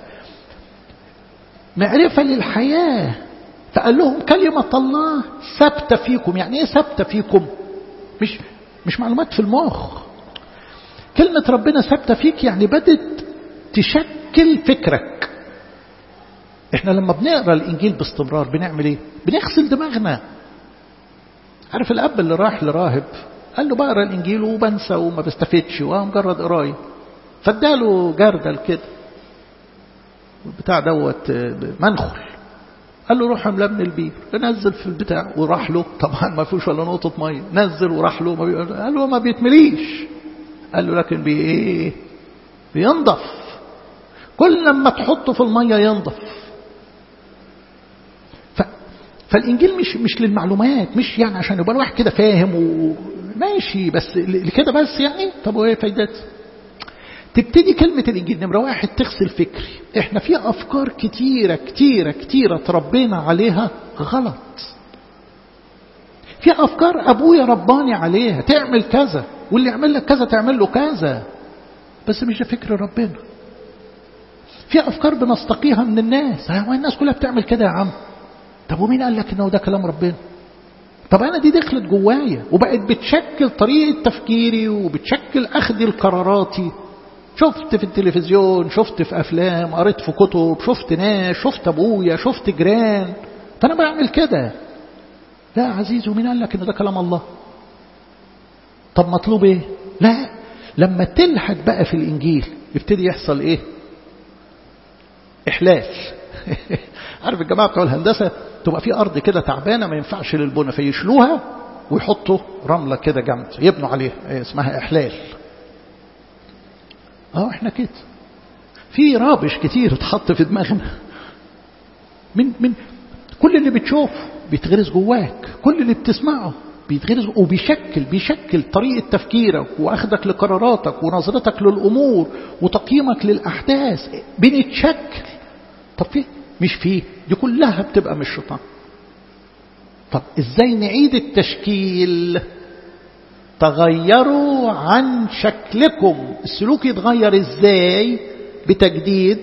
معرفة للحياة فقال لهم كلمة الله ثابتة فيكم يعني ايه ثابتة فيكم مش مش معلومات في المخ كلمة ربنا ثابتة فيك يعني بدت تشكل فكرك احنا لما بنقرا الانجيل باستمرار بنعمل ايه بنغسل دماغنا عارف الاب اللي راح لراهب قال له بقرا الانجيل وبنسى وما بستفدش ومجرد قرايه فاداله جردل كده بتاع دوت منخل قال له روح املاه من البير نزل في البتاع وراح له طبعا ما فيهوش ولا نقطه ميه نزل وراح له ما بي... قال له ما بيتمليش قال له لكن بي ايه بينضف كل لما تحطه في الميه ينضف فالإنجيل مش مش للمعلومات مش يعني عشان يبقى الواحد كده فاهم وماشي بس لكده بس يعني طب وايه فايدتها؟ تبتدي كلمة الإنجيل نمرة واحد تغسل فكري احنا في أفكار كتيرة كتيرة كتيرة تربينا عليها غلط في أفكار أبويا رباني عليها تعمل كذا واللي يعمل لك كذا تعمل له كذا بس مش ده فكر ربنا في أفكار بنستقيها من الناس هو الناس كلها بتعمل كده يا عم طب ومين قال لك انه ده كلام ربنا طب أنا دي دخلت جوايا وبقت بتشكل طريقة تفكيري وبتشكل أخذ القراراتي شفت في التلفزيون شفت في أفلام قريت في كتب شفت ناس شفت أبويا شفت جيران فأنا بعمل كده لا عزيز ومين قال لك إن ده كلام الله طب مطلوب إيه لا لما تلحق بقى في الإنجيل يبتدي يحصل إيه إحلال عارف الجماعة بتوع الهندسة تبقى في أرض كده تعبانة ما ينفعش للبنى فيشلوها ويحطوا رملة كده جنب يبنوا عليها اسمها إحلال اه احنا كده في رابش كتير اتحط في دماغنا من من كل اللي بتشوفه بيتغرس جواك كل اللي بتسمعه بيتغرس وبيشكل بيشكل طريقة تفكيرك وأخذك لقراراتك ونظرتك للأمور وتقييمك للأحداث بنتشكل طب في مش فيه دي كلها بتبقى من الشيطان طب ازاي نعيد التشكيل تغيروا عن شكلكم السلوك يتغير ازاي بتجديد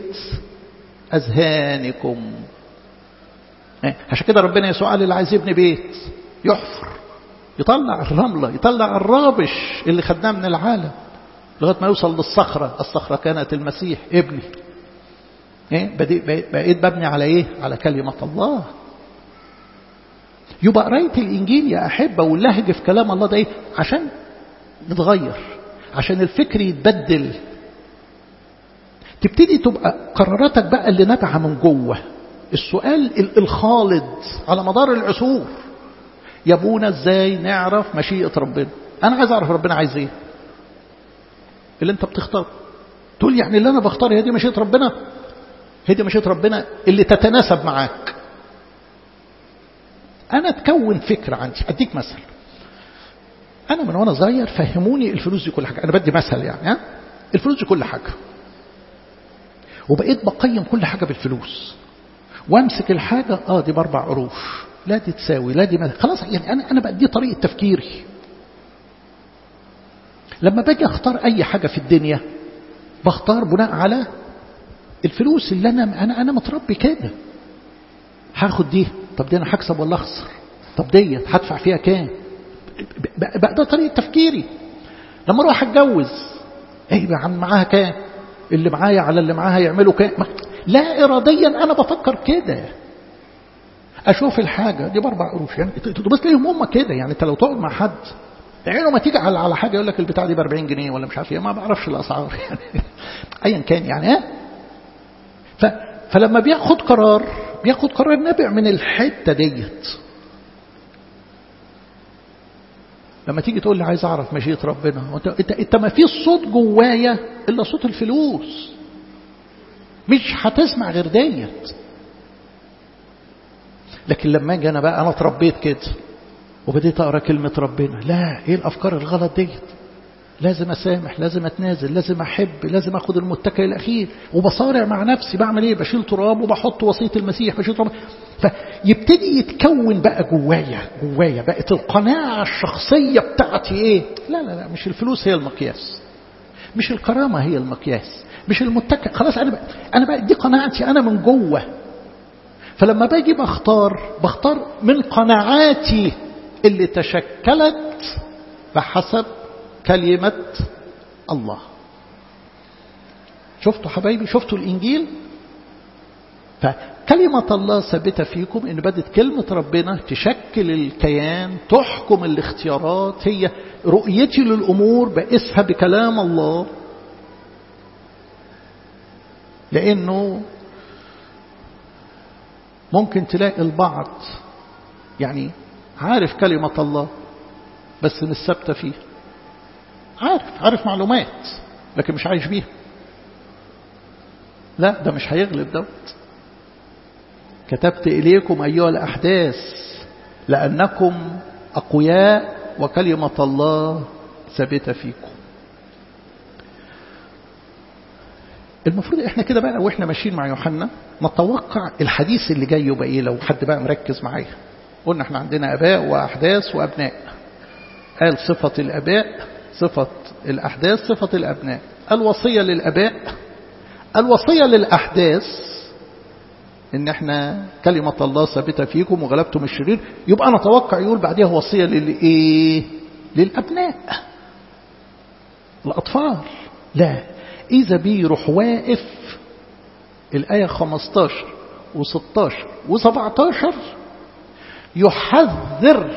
اذهانكم عشان كده ربنا يسوع قال اللي عايز يبني بيت يحفر يطلع الرملة يطلع الرابش اللي خدناه من العالم لغاية ما يوصل للصخرة الصخرة كانت المسيح ابني ايه بقيت ببني على ايه على كلمة الله يبقى قراية الإنجيل يا أحبة واللهج في كلام الله ده إيه؟ عشان نتغير عشان الفكر يتبدل تبتدي تبقى قراراتك بقى اللي نابعة من جوه السؤال الخالد على مدار العصور يا ابونا ازاي نعرف مشيئة ربنا أنا عايز أعرف ربنا عايز إيه اللي أنت بتختار تقول يعني اللي أنا بختار هي دي مشيئة ربنا هي دي مشيئة ربنا اللي تتناسب معاك أنا تكون فكرة عندي أديك مثل أنا من وأنا صغير فهموني الفلوس دي كل حاجة أنا بدي مثل يعني ها؟ الفلوس دي كل حاجة وبقيت بقيم كل حاجة بالفلوس وامسك الحاجة اه دي باربع قروش لا دي تساوي لا دي ما خلاص يعني أنا أنا بقى دي طريقة تفكيري لما باجي أختار أي حاجة في الدنيا بختار بناء على الفلوس اللي أنا أنا أنا متربي كده هاخد دي طب دي أنا هكسب ولا أخسر طب ديت هدفع فيها كام بقى ده طريقة تفكيري لما أروح أتجوز إيه يا عم معاها كام اللي معايا على اللي معاها يعملوا كام لا إراديا أنا بفكر كده أشوف الحاجة دي بأربع قروش يعني تبص ليهم هم كده يعني أنت لو تقعد مع حد عينه ما تيجي على على حاجة يقول لك البتاع دي ب 40 جنيه ولا مش عارف ايه ما بعرفش الأسعار يعني أيا كان يعني ها ف فلما بياخد قرار بياخد قرار نابع من الحتة ديت لما تيجي تقول لي عايز اعرف مشيئة ربنا انت انت ما فيش صوت جوايا الا صوت الفلوس مش هتسمع غير ديت لكن لما اجي انا بقى انا اتربيت كده وبديت اقرا كلمه ربنا لا ايه الافكار الغلط ديت لازم اسامح لازم اتنازل لازم احب لازم اخد المتكئ الاخير وبصارع مع نفسي بعمل ايه بشيل تراب وبحط وصيه المسيح بشيل تراب فيبتدي يتكون بقى جوايا جوايا بقت القناعه الشخصيه بتاعتي ايه لا لا لا مش الفلوس هي المقياس مش الكرامه هي المقياس مش المتكئ خلاص انا بقى انا بقى دي قناعتي انا من جوه فلما باجي بختار بختار من قناعاتي اللي تشكلت بحسب كلمة الله شفتوا حبايبي شفتوا الإنجيل فكلمة الله ثابتة فيكم إن بدت كلمة ربنا تشكل الكيان تحكم الاختيارات هي رؤيتي للأمور بقيسها بكلام الله لأنه ممكن تلاقي البعض يعني عارف كلمة الله بس مش ثابتة فيه عارف عارف معلومات لكن مش عايش بيها لا ده مش هيغلب دوت كتبت إليكم أيها الأحداث لأنكم أقوياء وكلمة الله ثابتة فيكم المفروض احنا كده بقى واحنا ماشيين مع يوحنا نتوقع الحديث اللي جاي يبقى ايه لو حد بقى مركز معايا قلنا احنا عندنا اباء واحداث وابناء قال صفة الاباء صفة الاحداث صفة الابناء الوصية للاباء الوصية للاحداث ان احنا كلمة الله ثابتة فيكم وغلبتم الشرير يبقى انا اتوقع يقول بعدها وصية للايه للابناء الاطفال لا اذا بيروح واقف الايه 15 و16 و17 يحذر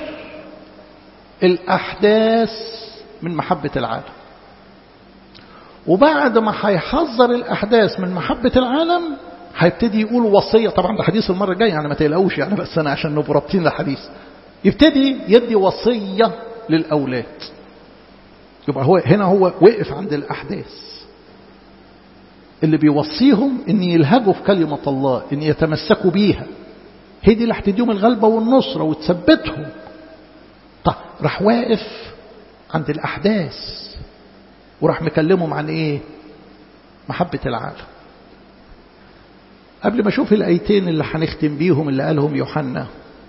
الاحداث من محبه العالم وبعد ما هيحذر الاحداث من محبه العالم هيبتدي يقول وصيه طبعا ده حديث المره الجايه يعني ما تقلقوش يعني بس انا عشان نبقى رابطين الحديث يبتدي يدي وصيه للاولاد يبقى هو هنا هو وقف عند الاحداث اللي بيوصيهم ان يلهجوا في كلمه الله ان يتمسكوا بيها هي دي اللي هتديهم الغلبه والنصره وتثبتهم طب راح واقف عند الاحداث وراح مكلمهم عن ايه محبه العالم قبل ما اشوف الايتين اللي هنختم بيهم اللي قالهم يوحنا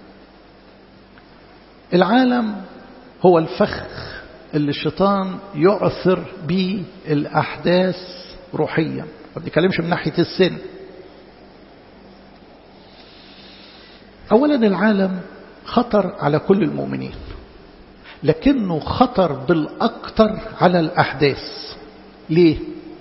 العالم هو الفخ اللي الشيطان يعثر به الاحداث روحيا ما بنتكلمش من ناحيه السن اولا العالم خطر على كل المؤمنين لكنه خطر بالاكثر على الاحداث ليه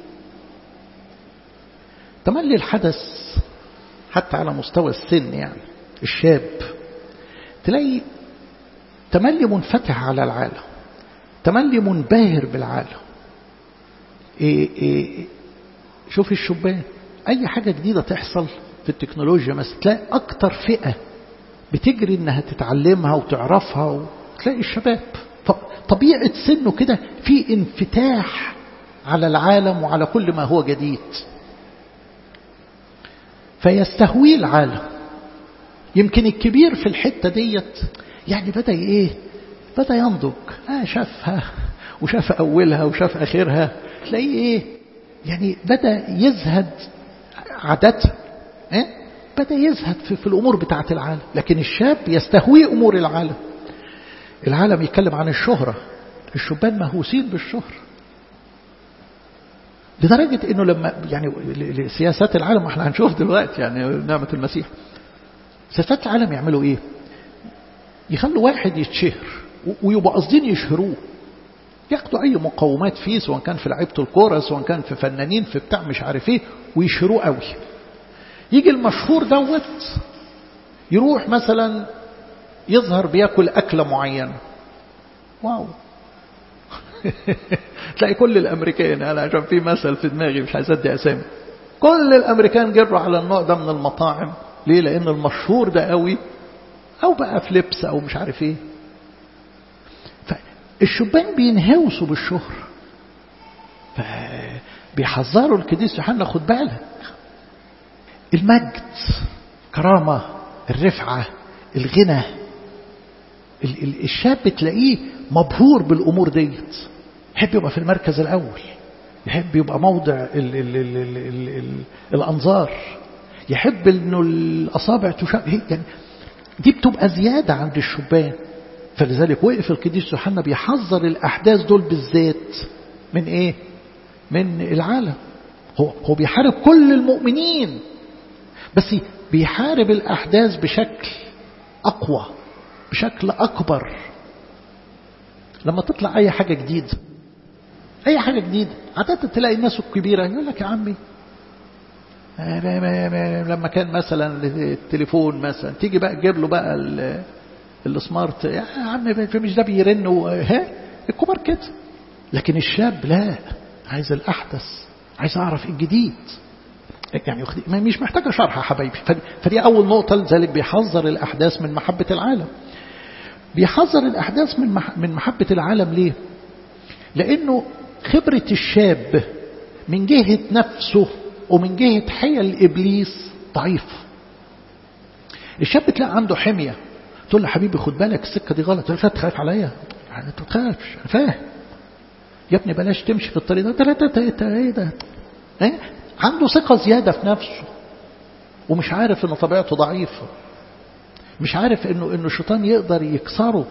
تملي الحدث حتى على مستوى السن يعني الشاب تلاقي تملي منفتح على العالم تملي منبهر بالعالم إيه إيه شوف الشبان اي حاجة جديدة تحصل في التكنولوجيا مثلا تلاقي اكتر فئة بتجري انها تتعلمها وتعرفها وتلاقي الشباب طبيعة سنه كده في انفتاح على العالم وعلى كل ما هو جديد فيستهويه العالم يمكن الكبير في الحتة ديت يعني بدأ ايه بدأ ينضج آه شافها وشاف أولها وشاف آخرها تلاقيه ايه يعني بدأ يزهد عادة إيه؟ بدأ يزهد في, في الأمور بتاعة العالم لكن الشاب يستهوي أمور العالم العالم يتكلم عن الشهرة الشبان مهووسين بالشهرة لدرجة انه لما يعني سياسات العالم احنا هنشوف دلوقتي يعني نعمة المسيح سياسات العالم يعملوا ايه يخلوا واحد يتشهر ويبقوا قاصدين يشهروه ياخدوا اي مقومات فيه سواء كان في لعيبه الكوره سواء كان في فنانين في بتاع مش عارف ايه ويشهروه قوي يجي المشهور دوت يروح مثلا يظهر بياكل اكله معينه واو تلاقي كل الامريكان انا عشان في مثل في دماغي مش عايز ادي اسامي كل الامريكان جروا على النوع ده من المطاعم ليه لان المشهور ده قوي او بقى في لبس او مش عارف ايه فالشبان بينهوسوا بالشهر فبيحذروا القديس يوحنا خد بالك المجد كرامة الرفعة الغنى الشاب تلاقيه مبهور بالأمور ديت يحب يبقى في المركز الأول يحب يبقى موضع ال ال ال ال ال ال الأنظار يحب انه الأصابع تشاب يعني دي بتبقى زيادة عند الشبان فلذلك وقف القديس يوحنا بيحذر الأحداث دول بالذات من إيه؟ من العالم هو هو بيحارب كل المؤمنين بس بيحارب الأحداث بشكل أقوى بشكل أكبر لما تطلع أي حاجة جديدة أي حاجة جديدة عادة تلاقي الناس الكبيرة يقول لك يا عمي لما كان مثلا التليفون مثلا تيجي بقى تجيب له بقى السمارت يا عم مش ده بيرن ها الكبار كده لكن الشاب لا عايز الأحدث عايز أعرف الجديد يعني مش محتاجة شرح يا حبايبي فدي أول نقطة لذلك بيحذر الأحداث من محبة العالم بيحذر الأحداث من من محبة العالم ليه؟ لأنه خبرة الشاب من جهة نفسه ومن جهة حيل إبليس ضعيف الشاب تلاقي عنده حمية تقول له حبيبي خد بالك السكة دي غلط تقول له تخاف عليا يعني انت تخافش انا فاهم يا ابني بلاش تمشي في الطريق ده ثلاثة ايه ده ايه عنده ثقة زيادة في نفسه ومش عارف ان طبيعته ضعيفة مش عارف انه انه الشيطان يقدر يكسره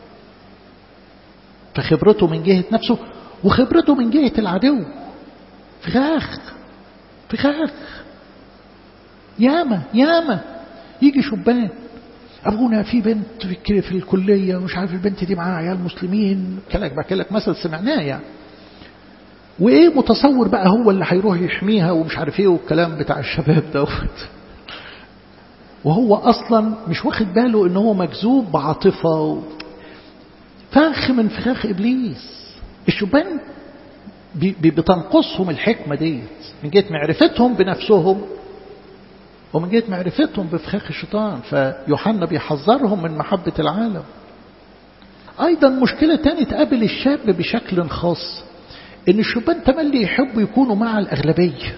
فخبرته من جهة نفسه وخبرته من جهة العدو فخاخ فخاخ ياما ياما يجي شبان أبونا في بنت في, في الكلية ومش عارف البنت دي معاها عيال مسلمين كلك بحكي لك مثل سمعناه يعني وإيه متصور بقى هو اللي هيروح يحميها ومش عارف إيه والكلام بتاع الشباب دوت وهو أصلا مش واخد باله إن هو مجذوب بعاطفة و... فخ من فخاخ إبليس الشبان بتنقصهم الحكمة ديت من جهة معرفتهم بنفسهم ومن جهة معرفتهم بفخاخ الشيطان فيوحنا بيحذرهم من محبة العالم أيضا مشكلة تانية تقابل الشاب بشكل خاص إن الشبان تملي يحبوا يكونوا مع الأغلبية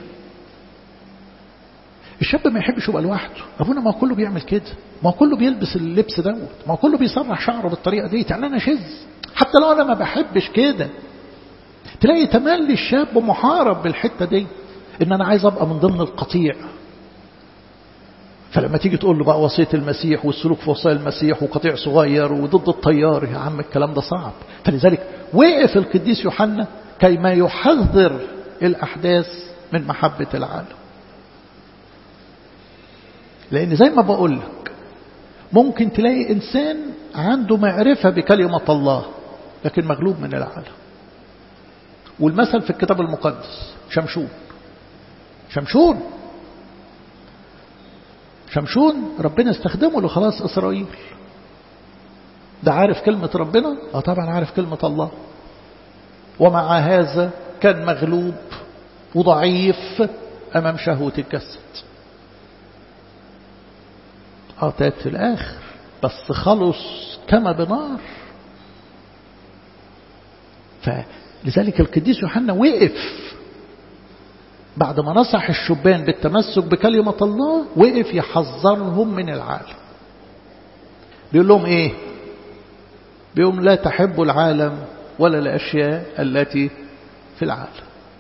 الشاب ما يحبش يبقى لوحده أبونا ما كله بيعمل كده ما كله بيلبس اللبس دوت ما كله بيسرح شعره بالطريقة دي يعني أنا شذ حتى لو أنا ما بحبش كده تلاقي تملي الشاب محارب بالحتة دي إن أنا عايز أبقى من ضمن القطيع فلما تيجي تقول له بقى وصية المسيح والسلوك في وصايا المسيح وقطيع صغير وضد الطيار يا عم الكلام ده صعب فلذلك وقف القديس يوحنا كيما يحذر الأحداث من محبة العالم لأن زي ما بقول لك ممكن تلاقي إنسان عنده معرفة بكلمة الله لكن مغلوب من العالم والمثل في الكتاب المقدس شمشون شمشون شمشون ربنا استخدمه لخلاص إسرائيل ده عارف كلمة ربنا اه طبعا عارف كلمة الله ومع هذا كان مغلوب وضعيف أمام شهوة الجسد اه تات في الآخر بس خلص كما بنار فلذلك القديس يوحنا وقف بعد ما نصح الشبان بالتمسك بكلمة الله وقف يحذرهم من العالم بيقول لهم ايه بيقول لا تحبوا العالم ولا الأشياء التي في العالم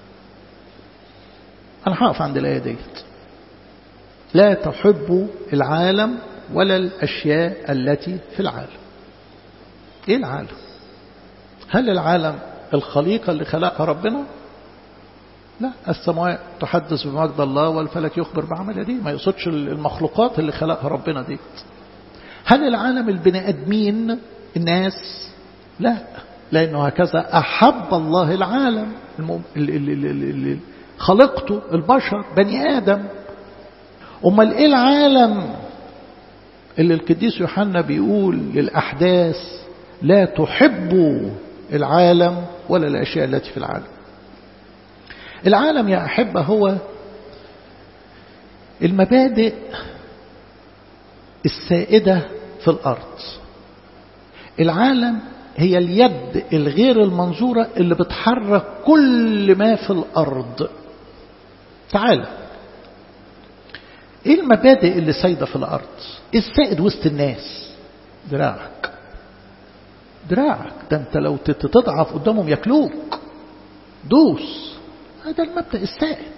أنا هقف عند الآية ديت لا تحبوا العالم ولا الأشياء التي في العالم إيه العالم هل العالم الخليقة اللي خلقها ربنا لا السماء تحدث بمجد الله والفلك يخبر بعمل دي ما يقصدش المخلوقات اللي خلقها ربنا دي هل العالم البني ادمين الناس لا لأنه هكذا أحب الله العالم خلقته البشر بني آدم أمال إيه العالم اللي القديس يوحنا بيقول للأحداث لا تحبوا العالم ولا الأشياء التي في العالم العالم يا أحبة هو المبادئ السائدة في الأرض العالم هي اليد الغير المنظورة اللي بتحرك كل ما في الأرض تعال ايه المبادئ اللي سايدة في الأرض ايه السائد وسط الناس دراعك دراعك ده انت لو تضعف قدامهم ياكلوك دوس هذا المبدأ السائد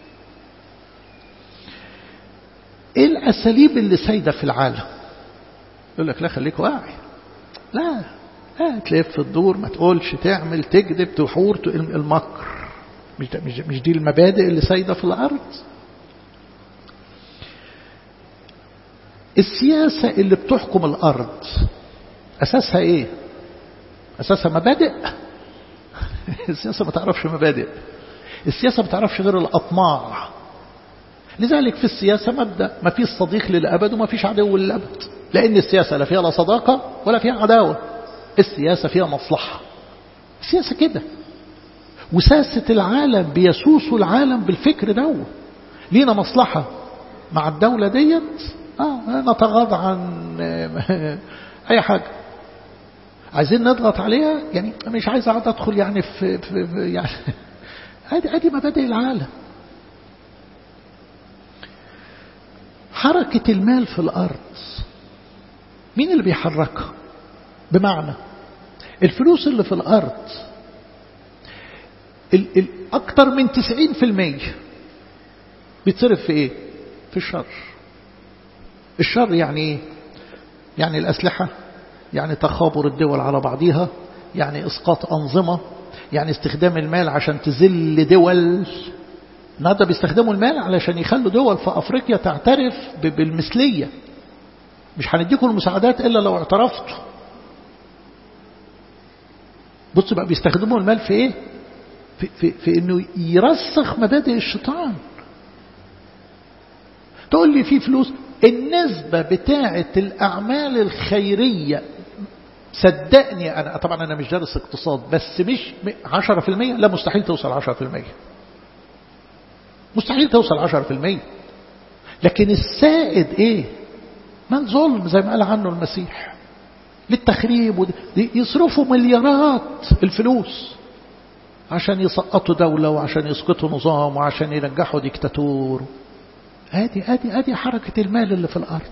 ايه الاساليب اللي سايده في العالم يقول لك لا خليك واعي لا لا تلف الدور ما تقولش تعمل تكذب تحور المكر مش, مش, مش دي المبادئ اللي سايده في الارض السياسة اللي بتحكم الأرض أساسها إيه أساسها مبادئ السياسة ما تعرفش مبادئ السياسة ما تعرفش غير الأطماع لذلك في السياسة مبدأ ما فيش صديق للأبد وما فيش عدو للأبد لأن السياسة لا فيها لا صداقة ولا فيها عداوة السياسة فيها مصلحة السياسة كده وساسة العالم بيسوسوا العالم بالفكر ده لينا مصلحة مع الدولة ديت آه نتغاضى عن أي حاجة عايزين نضغط عليها يعني مش عايز اقعد ادخل يعني في, في, في يعني ادي ادي مبادئ العالم حركة المال في الأرض مين اللي بيحركها بمعنى الفلوس اللي في الأرض ال ال أكتر من 90% بيتصرف في إيه في الشر الشر يعني إيه يعني الأسلحة يعني تخابر الدول على بعضها يعني إسقاط أنظمة يعني استخدام المال عشان تذل دول النهارده بيستخدموا المال علشان يخلوا دول في افريقيا تعترف بالمثليه مش هنديكم المساعدات الا لو اعترفتوا بص بقى بيستخدموا المال في ايه في, في, في انه يرسخ مبادئ الشيطان تقول لي في فلوس النسبة بتاعة الأعمال الخيرية صدقني أنا طبعا أنا مش دارس اقتصاد بس مش 10% لا مستحيل توصل 10% مستحيل توصل 10% لكن السائد ايه مال ظلم زي ما قال عنه المسيح للتخريب يصرفوا مليارات الفلوس عشان يسقطوا دولة وعشان يسقطوا نظام وعشان ينجحوا ديكتاتور ادي ادي ادي حركة المال اللي في الارض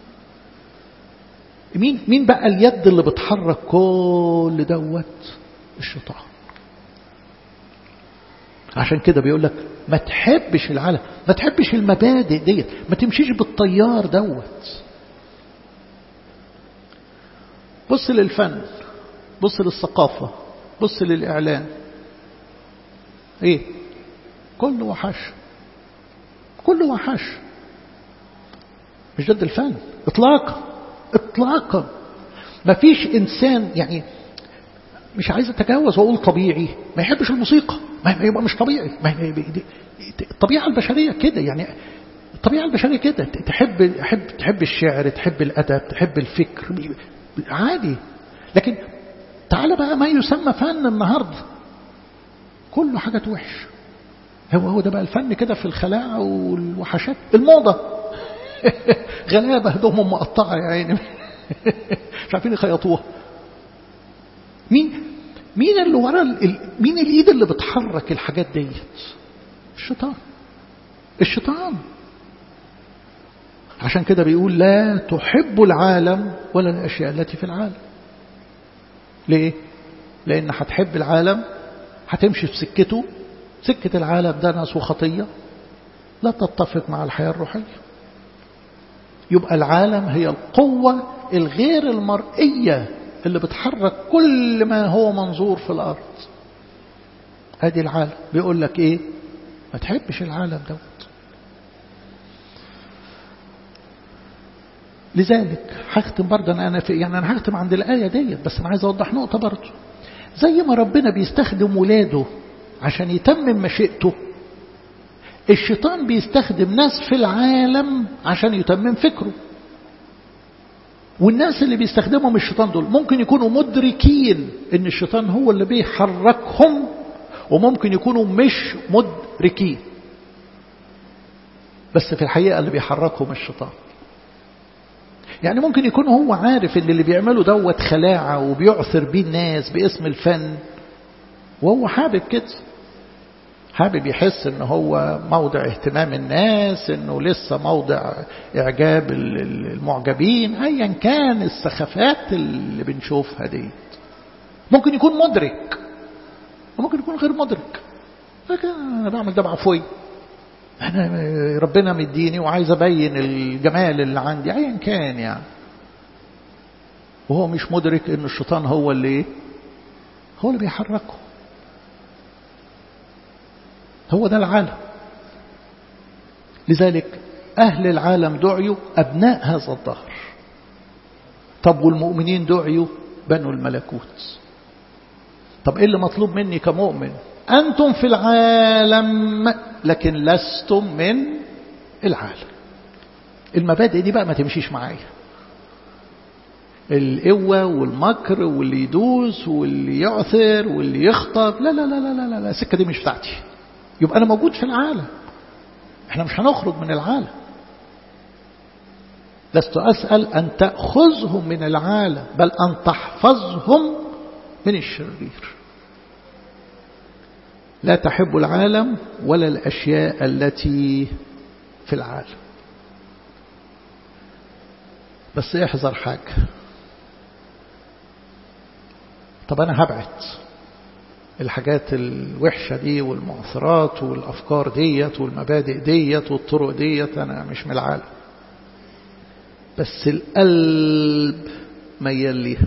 مين مين بقى اليد اللي بتحرك كل دوت الشيطان عشان كده بيقول لك ما تحبش العالم ما تحبش المبادئ ديت ما تمشيش بالطيار دوت بص للفن بص للثقافة بص للإعلان ايه كله وحش كله وحش مش ضد الفن اطلاقا اطلاقا ما فيش انسان يعني مش عايز اتجاوز واقول طبيعي ما يحبش الموسيقى ما يبقى مش طبيعي ما الطبيعه البشريه كده يعني الطبيعه البشريه كده تحب تحب تحب الشعر تحب الادب تحب الفكر عادي لكن تعال بقى ما يسمى فن النهارده كله حاجات وحش هو هو ده بقى الفن كده في الخلاعة والوحشات الموضة غلابة هدومهم مقطعة يا عيني مش عارفين يخيطوها مين مين اللي ورا مين الايد اللي بتحرك الحاجات ديت الشيطان الشيطان عشان كده بيقول لا تحب العالم ولا الاشياء التي في العالم ليه لان هتحب العالم هتمشي في سكته سكة العالم ده ناس وخطية لا تتفق مع الحياة الروحية يبقى العالم هي القوة الغير المرئية اللي بتحرك كل ما هو منظور في الأرض هذه العالم بيقول لك ايه ما تحبش العالم دوت لذلك هختم برضه انا في يعني انا هختم عند الايه ديت بس انا عايز اوضح نقطه برضه زي ما ربنا بيستخدم ولاده عشان يتمم مشيئته الشيطان بيستخدم ناس في العالم عشان يتمم فكره والناس اللي بيستخدمهم الشيطان دول ممكن يكونوا مدركين ان الشيطان هو اللي بيحركهم وممكن يكونوا مش مدركين بس في الحقيقة اللي بيحركهم الشيطان يعني ممكن يكون هو عارف ان اللي بيعمله دوت خلاعة وبيعثر بيه الناس باسم الفن وهو حابب كده حابب يحس ان هو موضع اهتمام الناس انه لسه موضع اعجاب المعجبين ايا كان السخافات اللي بنشوفها دي ممكن يكون مدرك وممكن يكون غير مدرك لكن انا بعمل ده بعفوي انا ربنا مديني وعايز ابين الجمال اللي عندي ايا كان يعني وهو مش مدرك ان الشيطان هو اللي هو اللي بيحركه هو ده العالم لذلك أهل العالم دعيوا أبناء هذا الظهر طب والمؤمنين دعيوا بنو الملكوت طب إيه اللي مطلوب مني كمؤمن أنتم في العالم لكن لستم من العالم المبادئ دي بقى ما تمشيش معايا القوة والمكر واللي يدوس واللي يعثر واللي يخطب لا لا لا لا لا لا السكة دي مش بتاعتي يبقى أنا موجود في العالم احنا مش هنخرج من العالم لست أسأل أن تأخذهم من العالم بل أن تحفظهم من الشرير لا تحب العالم ولا الأشياء التي في العالم بس احذر حاجة طب أنا هبعد الحاجات الوحشة دي والمعثرات والأفكار ديت والمبادئ ديت والطرق ديت أنا مش من العالم بس القلب ميال ليها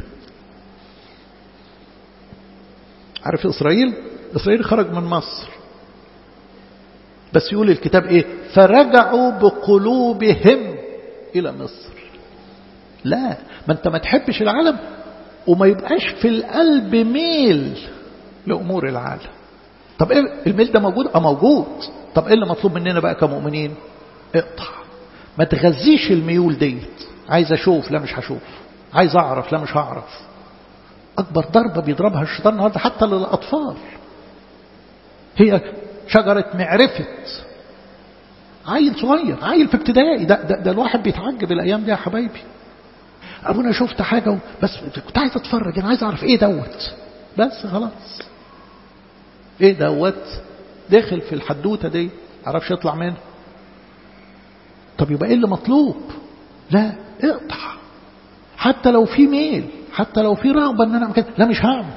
عارف إسرائيل إسرائيل خرج من مصر بس يقول الكتاب ايه فرجعوا بقلوبهم الى مصر لا ما انت ما تحبش العالم وما يبقاش في القلب ميل لامور العالم طب ايه الميل ده موجود اه موجود طب ايه اللي مطلوب مننا بقى كمؤمنين اقطع ما تغذيش الميول ديت عايز اشوف لا مش هشوف عايز اعرف لا مش هعرف اكبر ضربه بيضربها الشيطان النهارده حتى للاطفال هي شجره معرفه عيل صغير عيل في ابتدائي ده, ده, ده الواحد بيتعجب الايام دي يا حبايبي ابونا شفت حاجه بس كنت عايز اتفرج انا عايز اعرف ايه دوت بس خلاص ايه دوت داخل في الحدوته دي عرفش يطلع منها طب يبقى ايه اللي مطلوب لا اقطع حتى لو في ميل حتى لو في رغبه ان انا اعمل كده لا مش هعمل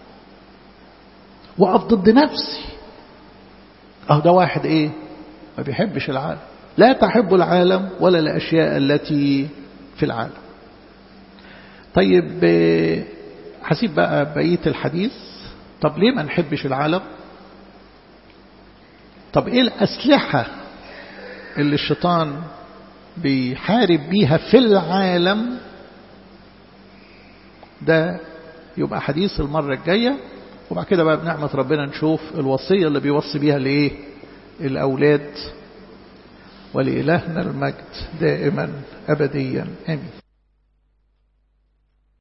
واقف ضد نفسي اهو ده واحد ايه ما بيحبش العالم لا تحب العالم ولا الاشياء التي في العالم طيب هسيب بقى بقيه الحديث طب ليه ما نحبش العالم طب ايه الاسلحه اللي الشيطان بيحارب بيها في العالم ده يبقى حديث المرة الجاية وبعد كده بقى بنعمة ربنا نشوف الوصية اللي بيوصي بيها لإيه الأولاد ولإلهنا المجد دائما أبديا آمين